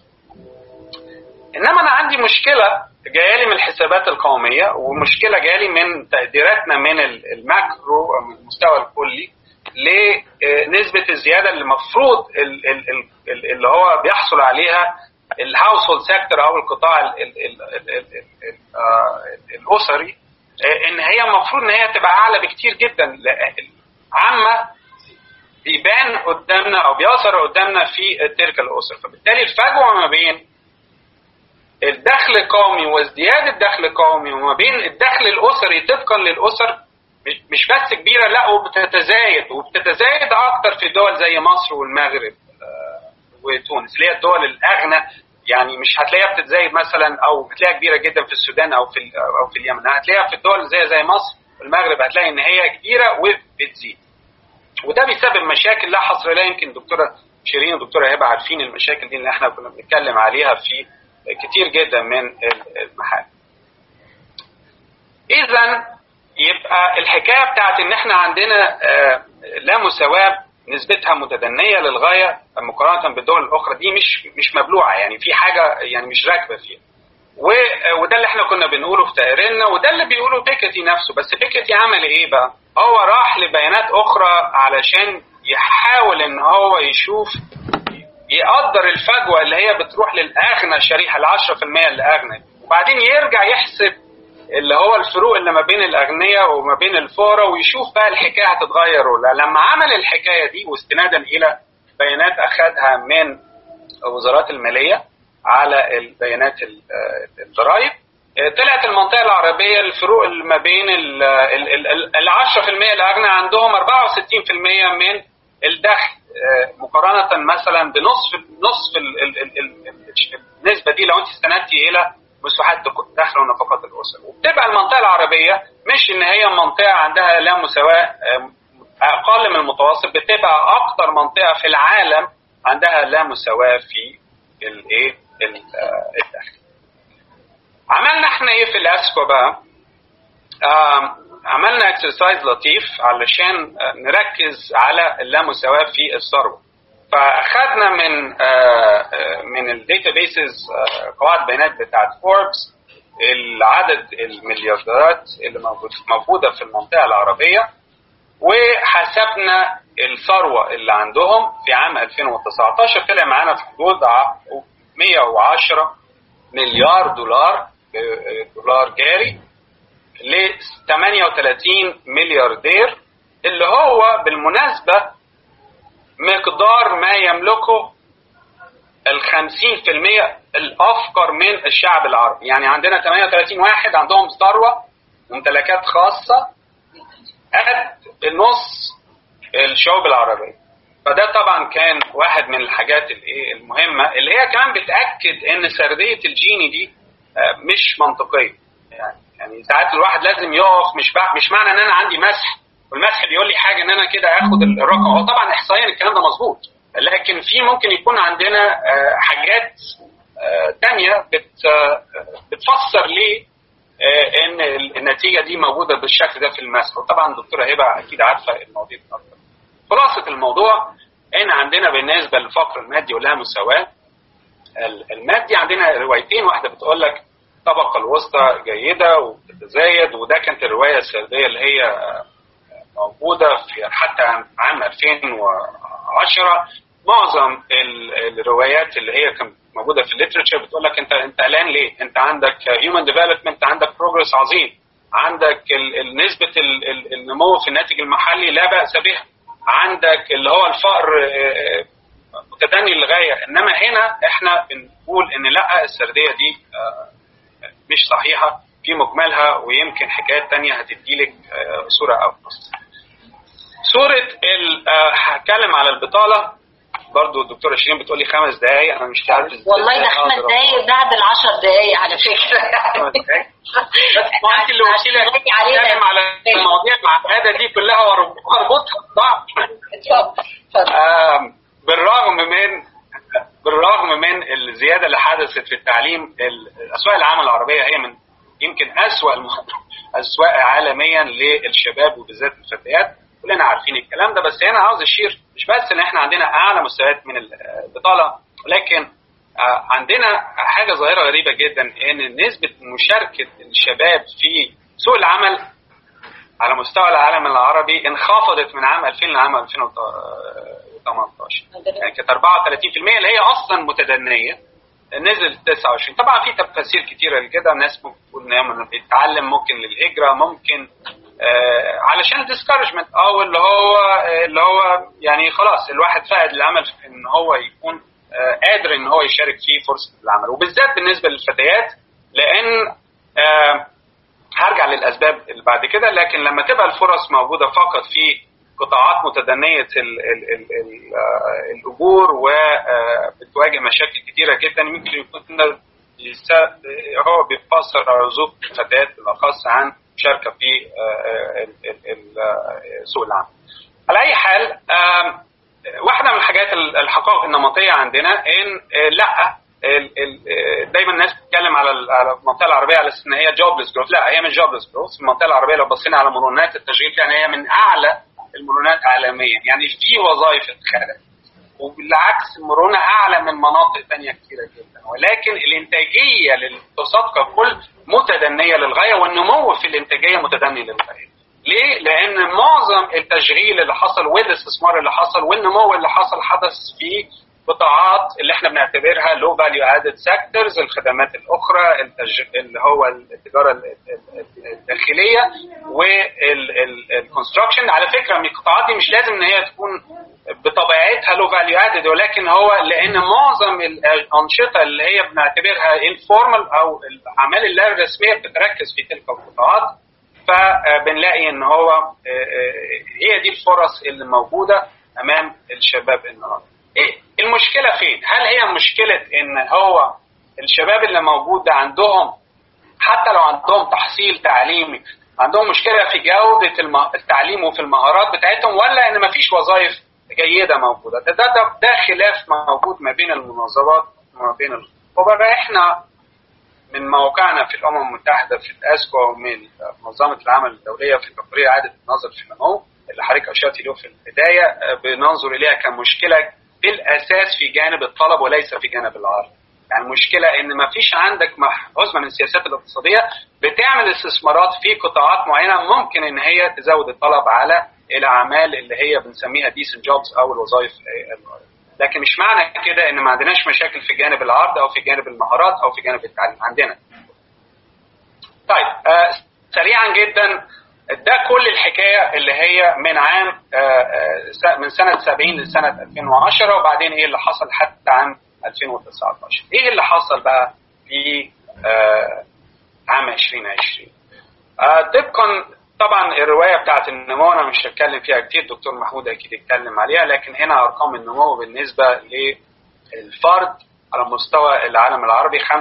انما انا عندي مشكله جايه لي من الحسابات القوميه ومشكله جايه لي من تقديراتنا من الماكرو من المستوى الكلي لنسبه الزياده اللي المفروض اللي هو بيحصل عليها الهاوس هولد سيكتور او القطاع ال ال ال ال ال الاسري ان هي المفروض ان هي تبقى اعلى بكتير جدا عامه بيبان قدامنا او بيظهر قدامنا في تلك الاسر فبالتالي الفجوه ما بين الدخل القومي وازدياد الدخل القومي وما بين الدخل الاسري طبقا للاسر مش بس كبيره لا وبتتزايد وبتتزايد اكتر في دول زي مصر والمغرب وتونس اللي هي الدول الاغنى يعني مش هتلاقيها بتتزايد مثلا او بتلاقيها كبيره جدا في السودان او في او في اليمن هتلاقيها في الدول زي زي مصر والمغرب هتلاقي ان هي كبيره وبتزيد وده بيسبب مشاكل لا حصر لها يمكن دكتوره شيرين ودكتوره هبه عارفين المشاكل دي اللي احنا كنا بنتكلم عليها في كتير جدا من المحال اذا يبقى الحكايه بتاعت ان احنا عندنا لا مساواه نسبتها متدنيه للغايه مقارنه بالدول الاخرى دي مش مش مبلوعه يعني في حاجه يعني مش راكبه فيها وده اللي احنا كنا بنقوله في تقريرنا وده اللي بيقوله بيكتي نفسه بس بيكتي عمل ايه بقى؟ هو راح لبيانات اخرى علشان يحاول ان هو يشوف يقدر الفجوه اللي هي بتروح للاغنى الشريحه ال 10% اللي اغنى وبعدين يرجع يحسب اللي هو الفروق اللي ما بين الاغنياء وما بين الفقراء ويشوف بقى الحكايه هتتغير ولا لما عمل الحكايه دي واستنادا الى بيانات اخذها من وزارات الماليه على البيانات الضرائب طلعت المنطقه العربيه الفروق اللي ما بين ال 10% الاغنى عندهم 64% من الدخل مقارنه مثلا بنصف نصف النسبه دي لو انت استندتي الى مساحات دخل ونفقات الاسر وبتبقى المنطقه العربيه مش ان هي منطقه عندها لا مساواه اقل من المتوسط بتبقى اكثر منطقه في العالم عندها لا مساواه في الايه الدخل عملنا احنا ايه في الاسكو بقى عملنا اكسرسايز لطيف علشان نركز على اللامساواه في الثروه فاخذنا من من الداتا بيسز قواعد بيانات بتاعت فوربس العدد المليارديرات اللي موجوده في المنطقه العربيه وحسبنا الثروه اللي عندهم في عام 2019 طلع معانا في حدود 110 مليار دولار دولار جاري ل 38 ملياردير اللي هو بالمناسبه مقدار ما يملكه ال 50% الافقر من الشعب العربي، يعني عندنا 38 واحد عندهم ثروه ممتلكات خاصه قد النص الشعوب العربيه. فده طبعا كان واحد من الحاجات الايه المهمه اللي هي كمان بتاكد ان سرديه الجيني دي مش منطقيه يعني يعني ساعات الواحد لازم يقف مش مش معنى ان انا عندي مسح والمسح بيقول لي حاجه ان انا كده اخد الرقم هو طبعا احصائيا الكلام ده مظبوط لكن في ممكن يكون عندنا حاجات تانية بتفسر ليه ان النتيجه دي موجوده بالشكل ده في المسح وطبعا الدكتوره هبه اكيد عارفه المواضيع اكتر خلاصه الموضوع ان عندنا بالنسبه للفقر المادي ولها مساواه المادي عندنا روايتين واحده بتقول لك الطبقه الوسطى جيده وبتتزايد وده كانت الروايه السرديه اللي هي موجوده في حتى عام 2010 معظم الروايات اللي هي كانت موجوده في الليترشر بتقول لك انت انت قلقان ليه؟ انت عندك هيومن ديفلوبمنت عندك بروجرس عظيم عندك نسبه النمو في الناتج المحلي لا باس بها عندك اللي هو الفقر متدني للغايه انما هنا احنا بنقول ان لا السرديه دي مش صحيحه في مجملها ويمكن حكايات تانية هتديلك صوره اوضح. صوره هتكلم على البطاله برضو الدكتوره شيرين بتقول لي خمس دقائق انا مش عارف والله ده خمس دقائق بعد العشر دقائق على فكره خمس دقائق بس ما انت اللي قلت لي اتكلم على المواضيع المعقده دي كلها واربطها ببعض بالرغم من بالرغم من الزياده اللي حدثت في التعليم اسواق العمل العربيه هي من يمكن اسوا اسواق عالميا للشباب وبالذات الفتيات كلنا عارفين الكلام ده بس هنا عاوز اشير مش بس ان احنا عندنا اعلى مستويات من البطاله لكن عندنا حاجه ظاهره غريبه جدا ان نسبه مشاركه الشباب في سوق العمل على مستوى العالم العربي انخفضت من عام 2000 لعام 2018 يعني كانت 34% اللي هي اصلا متدنيه نزل 29 طبعا في تفاسير كتيره لكده الناس ممكن تقول ان بيتعلم ممكن للهجره ممكن آه علشان الديسكارجمنت او اللي هو آه اللي هو يعني خلاص الواحد فقد الامل في ان هو يكون آه قادر ان هو يشارك في فرصه العمل وبالذات بالنسبه للفتيات لان هرجع للاسباب اللي بعد كده لكن لما تبقى الفرص موجوده فقط في قطاعات متدنيه ال ال ال ال الاجور وبتواجه مشاكل كثيره جدا يمكن يكون هو بيفسر عزوف الفتيات بالاخص عن مشاركه في سوق العمل. على اي حال واحده من الحاجات الحقائق النمطيه عندنا ان لا دايما الناس بتتكلم على المنطقه العربيه على اساس ان هي جوبلس جروث لا هي مش جوبلس جروث المنطقه العربيه لو بصينا على مرونات التشغيل يعني هي من اعلى المرونات عالميا يعني في وظائف اتخلقت وبالعكس المرونه اعلى من مناطق ثانيه كثيره جدا ولكن الانتاجيه للاقتصاد ككل متدنيه للغايه والنمو في الانتاجيه متدني للغايه. ليه؟ لان معظم التشغيل اللي حصل والاستثمار اللي حصل والنمو اللي حصل حدث في قطاعات اللي احنا بنعتبرها لو فاليو ادد سيكتورز الخدمات الاخرى التج... اللي هو التجاره الداخليه والكونستراكشن على فكره من القطاعات دي مش لازم ان هي تكون بطبيعتها لو فاليو ادد ولكن هو لان معظم الانشطه اللي هي بنعتبرها انفورمال او الاعمال اللا رسميه بتركز في تلك القطاعات فبنلاقي ان هو هي دي الفرص اللي موجوده امام الشباب النهارده. ايه المشكله فين؟ هل هي مشكله ان هو الشباب اللي موجود ده عندهم حتى لو عندهم تحصيل تعليمي عندهم مشكله في جوده التعليم وفي المهارات بتاعتهم ولا ان مفيش وظائف جيده موجوده ده, ده, ده خلاف موجود ما بين المنظمات وما بين الخبراء احنا من موقعنا في الامم المتحده في الاسكو ومن منظمه العمل الدوليه في تقرير اعاده النظر في النمو اللي حضرتك اشرت له في البدايه بننظر اليها كمشكله بالاساس في جانب الطلب وليس في جانب العرض. يعني المشكله ان ما فيش عندك عزمه من السياسات الاقتصاديه بتعمل استثمارات في قطاعات معينه ممكن ان هي تزود الطلب على الاعمال اللي هي بنسميها ديسنت جوبز او الوظائف لكن مش معنى كده ان ما عندناش مشاكل في جانب العرض او في جانب المهارات او في جانب التعليم عندنا. طيب آه سريعا جدا ده كل الحكايه اللي هي من عام آه من سنه 70 لسنه 2010 وبعدين ايه اللي حصل حتى عام 2019 ايه اللي حصل بقى في آه عام 2020 آه طبقا طبعا الروايه بتاعت النمو انا مش هتكلم فيها كتير الدكتور محمود اكيد يتكلم عليها لكن هنا ارقام النمو بالنسبه للفرد على مستوى العالم العربي 5.7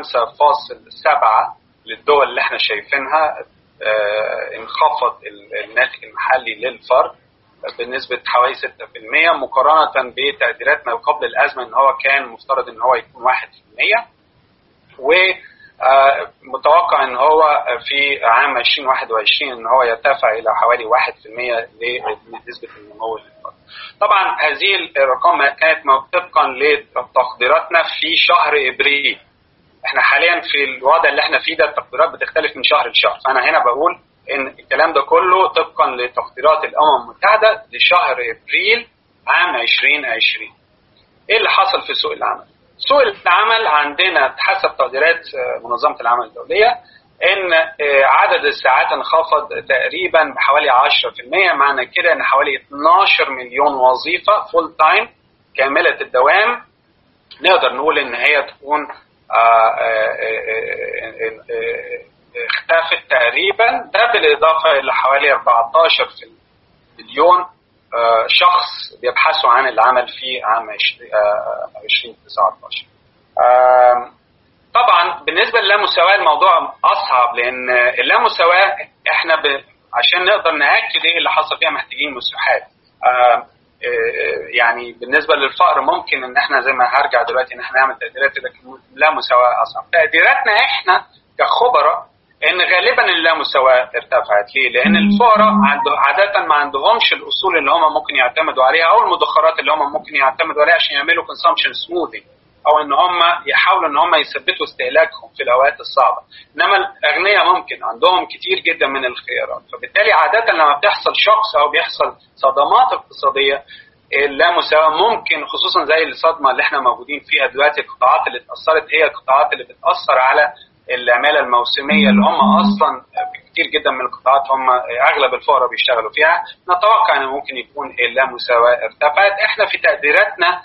للدول اللي احنا شايفينها اه انخفض الناتج المحلي للفرد بنسبة حوالي 6% مقارنة بتقديرات ما قبل الأزمة إن هو كان مفترض إن هو يكون 1% و متوقع ان هو في عام 2021 ان هو يرتفع الى حوالي 1% لنسبه النمو للفرد. طبعا هذه الارقام كانت طبقا لتقديراتنا في شهر ابريل. احنا حاليا في الوضع اللي احنا فيه ده التقديرات بتختلف من شهر لشهر، فانا هنا بقول ان الكلام ده كله طبقا لتقديرات الامم المتحده لشهر ابريل عام 2020. ايه اللي حصل في سوق العمل؟ سوق العمل عندنا حسب تقديرات منظمه العمل الدوليه ان عدد الساعات انخفض تقريبا بحوالي 10% معنى كده ان حوالي 12 مليون وظيفه فول تايم كامله الدوام نقدر نقول ان هي تكون اختفت تقريبا ده بالاضافه الى حوالي 14 مليون شخص بيبحثوا عن العمل في عام 2019 طبعا بالنسبه للامساواه الموضوع اصعب لان اللامساواه احنا ب... عشان نقدر ناكد ايه اللي حصل فيها محتاجين مساحات يعني بالنسبه للفقر ممكن ان احنا زي ما هرجع دلوقتي ان احنا نعمل تقديرات لكن لا مساواه اصعب تقديراتنا احنا كخبراء ان غالبا اللامساواه ارتفعت ليه؟ لان الفقراء عنده عاده ما عندهمش الاصول اللي هم ممكن يعتمدوا عليها او المدخرات اللي هم ممكن يعتمدوا عليها عشان يعملوا كونسامشن سموذي او ان هم يحاولوا ان هم يثبتوا استهلاكهم في الاوقات الصعبه انما الاغنياء ممكن عندهم كتير جدا من الخيارات فبالتالي عاده لما بتحصل شخص او بيحصل صدمات اقتصاديه اللامساواه ممكن خصوصا زي الصدمه اللي احنا موجودين فيها دلوقتي القطاعات اللي اتاثرت هي القطاعات اللي بتاثر على العماله الموسميه اللي هم اصلا كتير جدا من القطاعات هم اغلب الفقراء بيشتغلوا فيها نتوقع ان ممكن يكون اللامساواه ارتفعت احنا في تقديراتنا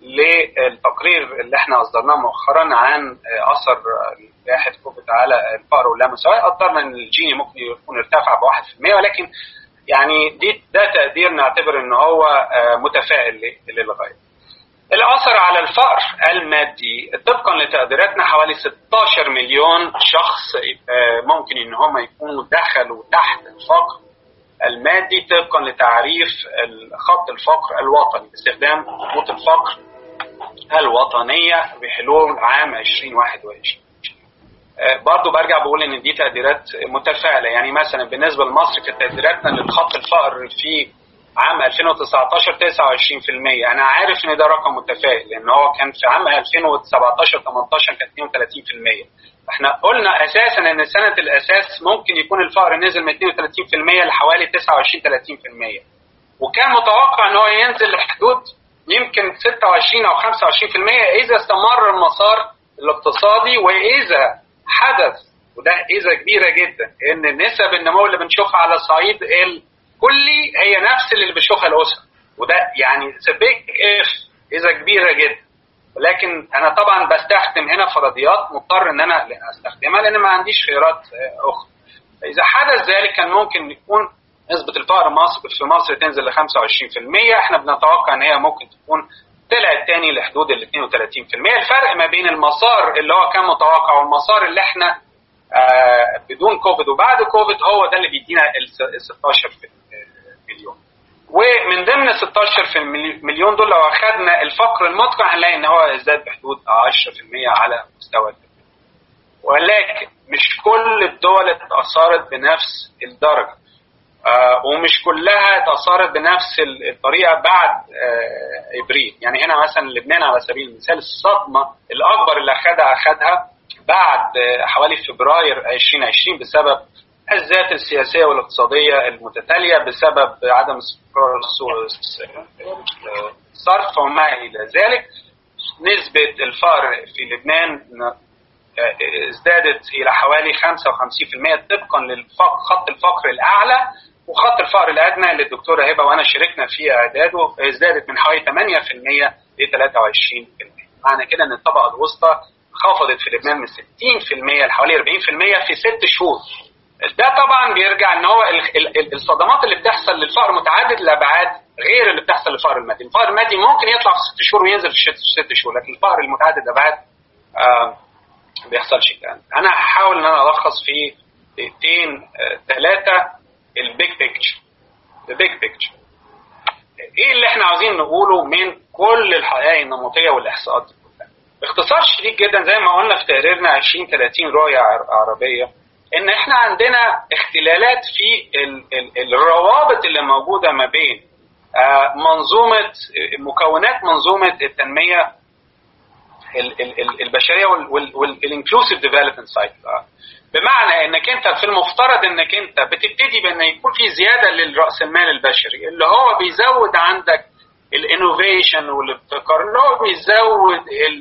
للتقرير اللي احنا اصدرناه مؤخرا عن اثر جائحه كوفيد على الفقر واللامساواه قدرنا ان الجيني ممكن يكون ارتفع ب 1% ولكن يعني دي ده تقدير نعتبر ان هو متفائل للغايه. الأثر على الفقر المادي طبقا لتقديراتنا حوالي 16 مليون شخص ممكن ان هم يكونوا دخلوا تحت الفقر المادي طبقا لتعريف خط الفقر الوطني باستخدام خطوط الفقر الوطنية بحلول عام 2021 برضو برجع بقول ان دي تقديرات متفائله يعني مثلا بالنسبه لمصر كانت تقديراتنا للخط الفقر في عام 2019 29% انا عارف ان ده رقم متفائل لان هو كان في عام 2017 18 كان 32% احنا قلنا اساسا ان سنه الاساس ممكن يكون الفقر نزل من 32% لحوالي 29 30% وكان متوقع ان هو ينزل لحدود يمكن 26 او 25% اذا استمر المسار الاقتصادي واذا حدث وده اذا كبيره جدا ان نسب النمو اللي بنشوفها على الصعيد الكلي هي نفس اللي بتشوفها الاسره وده يعني بيج اف اذا كبيره جدا ولكن انا طبعا بستخدم هنا فرضيات مضطر ان انا استخدمها لان ما عنديش خيارات اخرى اذا حدث ذلك كان ممكن يكون نسبة الفقر مصر في مصر تنزل ل 25% احنا بنتوقع ان هي ممكن تكون طلعت تاني لحدود ال 32% الفرق ما بين المسار اللي هو كان متوقع والمسار اللي احنا آه بدون كوفيد وبعد كوفيد هو ده اللي بيدينا ال 16 مليون ومن ضمن 16 مليون دول لو اخذنا الفقر المدقع هنلاقي ان هو ازداد بحدود 10% على مستوى الدول ولكن مش كل الدول اتأثرت بنفس الدرجة آه ومش كلها اتأثرت بنفس الطريقة بعد آه إبريل يعني هنا مثلا لبنان على سبيل المثال الصدمة الأكبر اللي أخدها أخدها بعد آه حوالي فبراير 2020 بسبب الذات السياسية والاقتصادية المتتالية بسبب عدم استقرار الصرف وما إلى ذلك نسبة الفقر في لبنان ازدادت إلى حوالي 55% طبقا لخط الفقر الأعلى وخط الفقر الادنى اللي الدكتوره هبه وانا شاركنا في اعداده ازدادت من حوالي 8% ل 23% معنى كده ان الطبقه الوسطى خفضت في لبنان من 60% لحوالي 40% في ست شهور ده طبعا بيرجع ان هو الصدمات اللي بتحصل للفقر متعدد الابعاد غير اللي بتحصل للفقر المادي، الفقر المادي ممكن يطلع في ست شهور وينزل في ست شهور، لكن الفقر المتعدد الابعاد آه ما بيحصلش الكلام انا هحاول ان انا الخص في دقيقتين ثلاثه البيج بيكتشر البيج بيكتشر ايه اللي احنا عاوزين نقوله من كل الحقائق النمطيه والاحصاءات دي كلها باختصار شديد جدا زي ما قلنا في تقريرنا 20 30 رؤيه عربيه ان احنا عندنا اختلالات في ال ال الروابط اللي موجوده ما بين منظومه مكونات منظومه التنميه البشريه والانكلوسيف ديفلوبمنت سايكل بمعنى انك انت في المفترض انك انت بتبتدي بان يكون في زياده للراس المال البشري اللي هو بيزود عندك الانوفيشن والابتكار اللي هو بيزود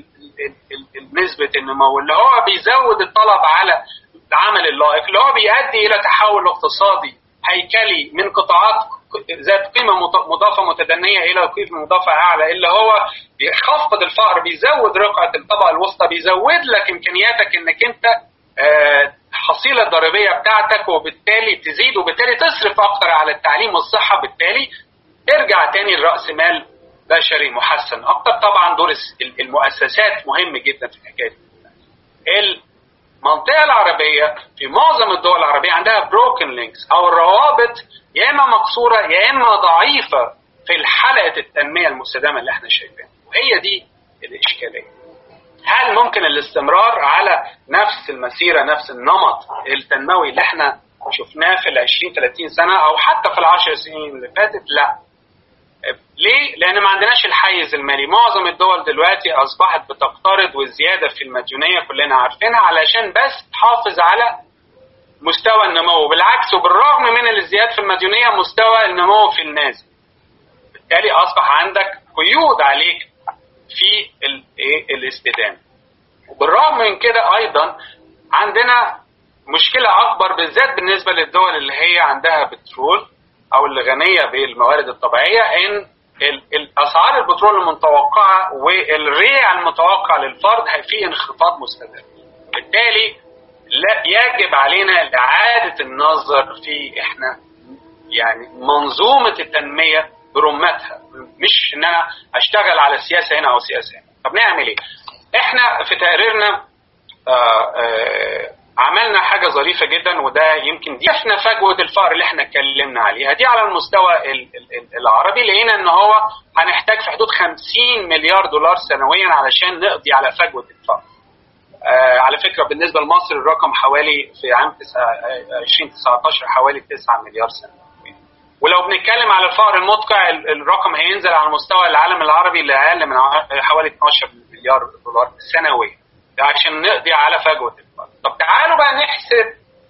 نسبه النمو اللي هو بيزود الطلب على العمل اللائق اللي هو بيؤدي الى تحول اقتصادي هيكلي من قطاعات ذات قيمه مضافه متدنيه الى قيمه مضافه اعلى اللي هو بيخفض الفقر بيزود رقعه الطبقه الوسطى بيزود لك امكانياتك انك انت الحصيله الضريبيه بتاعتك وبالتالي تزيد وبالتالي تصرف اكتر على التعليم والصحه بالتالي ارجع تاني لراس مال بشري محسن اكتر طبعا دور المؤسسات مهم جدا في الحكايه دي المنطقه العربيه في معظم الدول العربيه عندها بروكن لينكس او الروابط يا اما مكسوره يا اما ضعيفه في حلقه التنميه المستدامه اللي احنا شايفينها وهي دي الاشكاليه هل ممكن الاستمرار على نفس المسيره نفس النمط التنموي اللي احنا شفناه في ال 20 30 سنه او حتى في العشر سنين اللي فاتت لا ليه؟ لان ما عندناش الحيز المالي، معظم الدول دلوقتي اصبحت بتقترض والزياده في المديونيه كلنا عارفينها علشان بس تحافظ على مستوى النمو، بالعكس وبالرغم من الازدياد في المديونيه مستوى النمو في النازل. بالتالي اصبح عندك قيود عليك في الاستدامه. وبالرغم من كده ايضا عندنا مشكله اكبر بالذات بالنسبه للدول اللي هي عندها بترول او اللي غنيه بالموارد الطبيعيه ان الاسعار البترول المتوقعه والريع المتوقع للفرد في انخفاض مستمر. بالتالي لا يجب علينا اعاده النظر في احنا يعني منظومه التنميه برمتها مش ان انا اشتغل على السياسه هنا او سياسه هنا. طب نعمل ايه؟ احنا في تقريرنا آآ آآ عملنا حاجة ظريفة جدا وده يمكن دي شفنا فجوة الفقر اللي احنا اتكلمنا عليها دي على المستوى العربي لقينا ان هو هنحتاج في حدود 50 مليار دولار سنويا علشان نقضي على فجوة الفقر آه على فكرة بالنسبة لمصر الرقم حوالي في عام 2019 حوالي 9 مليار سنويا ولو بنتكلم على الفقر المدقع الرقم هينزل على مستوى العالم العربي لأقل من حوالي 12 مليار دولار سنويا عشان نقضي على فجوة الفقر طب تعالوا بقى نحسب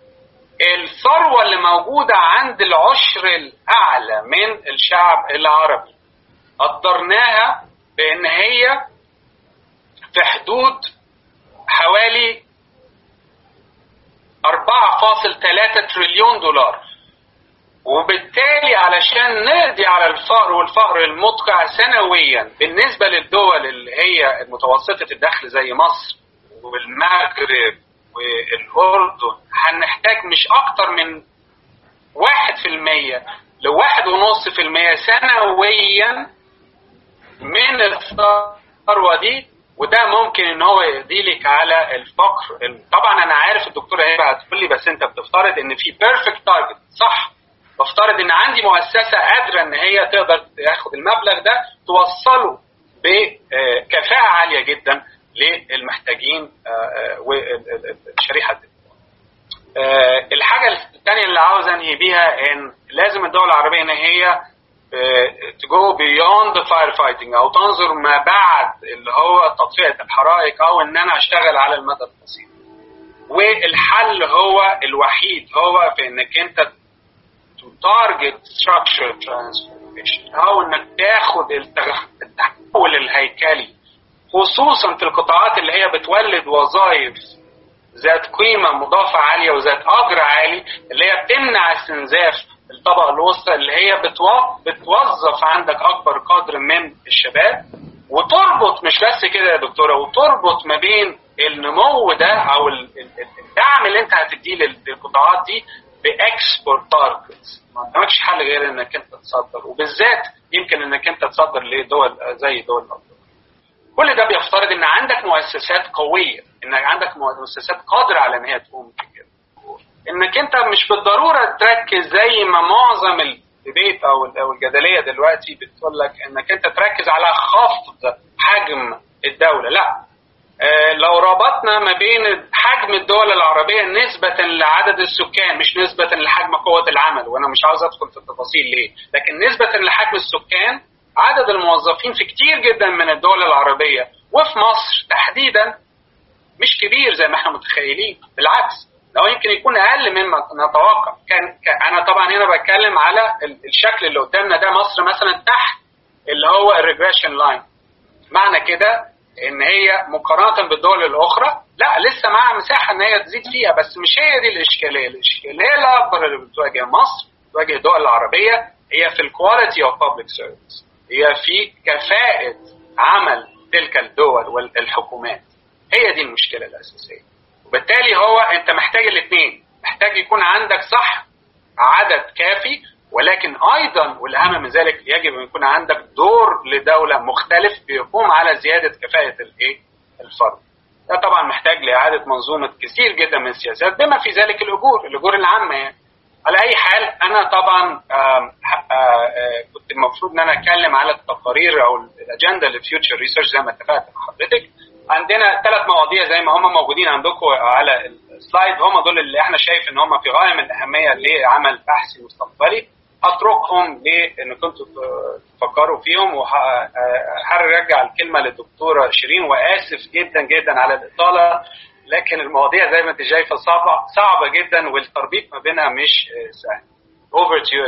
الثروة اللي موجودة عند العشر الأعلى من الشعب العربي قدرناها بأن هي في حدود حوالي 4.3 تريليون دولار وبالتالي علشان نقضي على الفقر والفقر المدقع سنويا بالنسبة للدول اللي هي متوسطة الدخل زي مصر والمغرب والأردن هنحتاج مش أكتر من واحد في المية لواحد ونص في المية سنويا من الثروة دي وده ممكن ان هو يديلك على الفقر طبعا انا عارف الدكتوره هبه هتقول لي بس انت بتفترض ان في بيرفكت تارجت صح بفترض ان عندي مؤسسه قادره ان هي تقدر تاخد المبلغ ده توصله بكفاءه عاليه جدا للمحتاجين والشريحه دي. الحاجه الثانيه اللي عاوز انهي بيها ان لازم الدول العربيه ان هي تجو بيوند فاير فايتنج او تنظر ما بعد اللي هو تطفئه الحرائق او ان انا اشتغل على المدى القصير. والحل هو الوحيد هو في انك انت تارجت ستراكشر ترانسفورميشن او انك تاخد التحول الهيكلي خصوصا في القطاعات اللي هي بتولد وظائف ذات قيمة مضافة عالية وذات أجر عالي اللي هي بتمنع استنزاف الطبقة الوسطى اللي هي بتوظف عندك أكبر قدر من الشباب وتربط مش بس كده يا دكتورة وتربط ما بين النمو ده أو الدعم اللي انت هتديه للقطاعات دي باكسبورت تارجتس ما قدامكش حل غير انك انت تصدر وبالذات يمكن انك انت تصدر لدول زي دول الافريقيه. كل ده بيفترض ان عندك مؤسسات قويه انك عندك مؤسسات قادره على ان هي تقوم بكده انك انت مش بالضروره تركز زي ما معظم الديبيت او او الجدليه دلوقتي بتقول لك انك انت تركز على خفض حجم الدوله لا آه لو ربطنا ما بين حجم الدول العربيه نسبه لعدد السكان مش نسبه لحجم قوه العمل وانا مش عاوز ادخل في التفاصيل ليه لكن نسبه لحجم السكان عدد الموظفين في كتير جدا من الدول العربيه وفي مصر تحديدا مش كبير زي ما احنا متخيلين بالعكس لو يمكن يكون اقل مما نتوقع كان انا طبعا هنا بتكلم على الشكل اللي قدامنا ده مصر مثلا تحت اللي هو الريجريشن لاين معنى كده ان هي مقارنه بالدول الاخرى لا لسه معاها مساحه ان هي تزيد فيها بس مش هي دي الاشكاليه الاشكاليه الاكبر اللي بتواجه مصر بتواجه الدول العربيه هي في الكواليتي اوف بابليك سيرفيس هي في كفاءه عمل تلك الدول والحكومات هي دي المشكله الاساسيه وبالتالي هو انت محتاج الاثنين محتاج يكون عندك صح عدد كافي ولكن ايضا والاهم من ذلك يجب ان يكون عندك دور لدوله مختلف بيقوم على زياده كفاءه الايه؟ الفرد. ده طبعا محتاج لاعاده منظومه كثير جدا من السياسات بما في ذلك الاجور، الاجور العامه يعني. على اي حال انا طبعا آآ آآ كنت المفروض ان انا اتكلم على التقارير او الاجنده للفيوتشر ريسيرش زي ما اتفقت مع حضرتك. عندنا ثلاث مواضيع زي ما هم موجودين عندكم على السلايد هم دول اللي احنا شايف ان هم في غايه من الاهميه لعمل بحثي مستقبلي اتركهم لان كنتوا تفكروا فيهم وهرجع الكلمه للدكتوره شيرين واسف جدا جدا على الاطاله لكن المواضيع زي ما انت شايفه صعبه صعبه جدا والتربيط ما بينها مش سهل. Over to you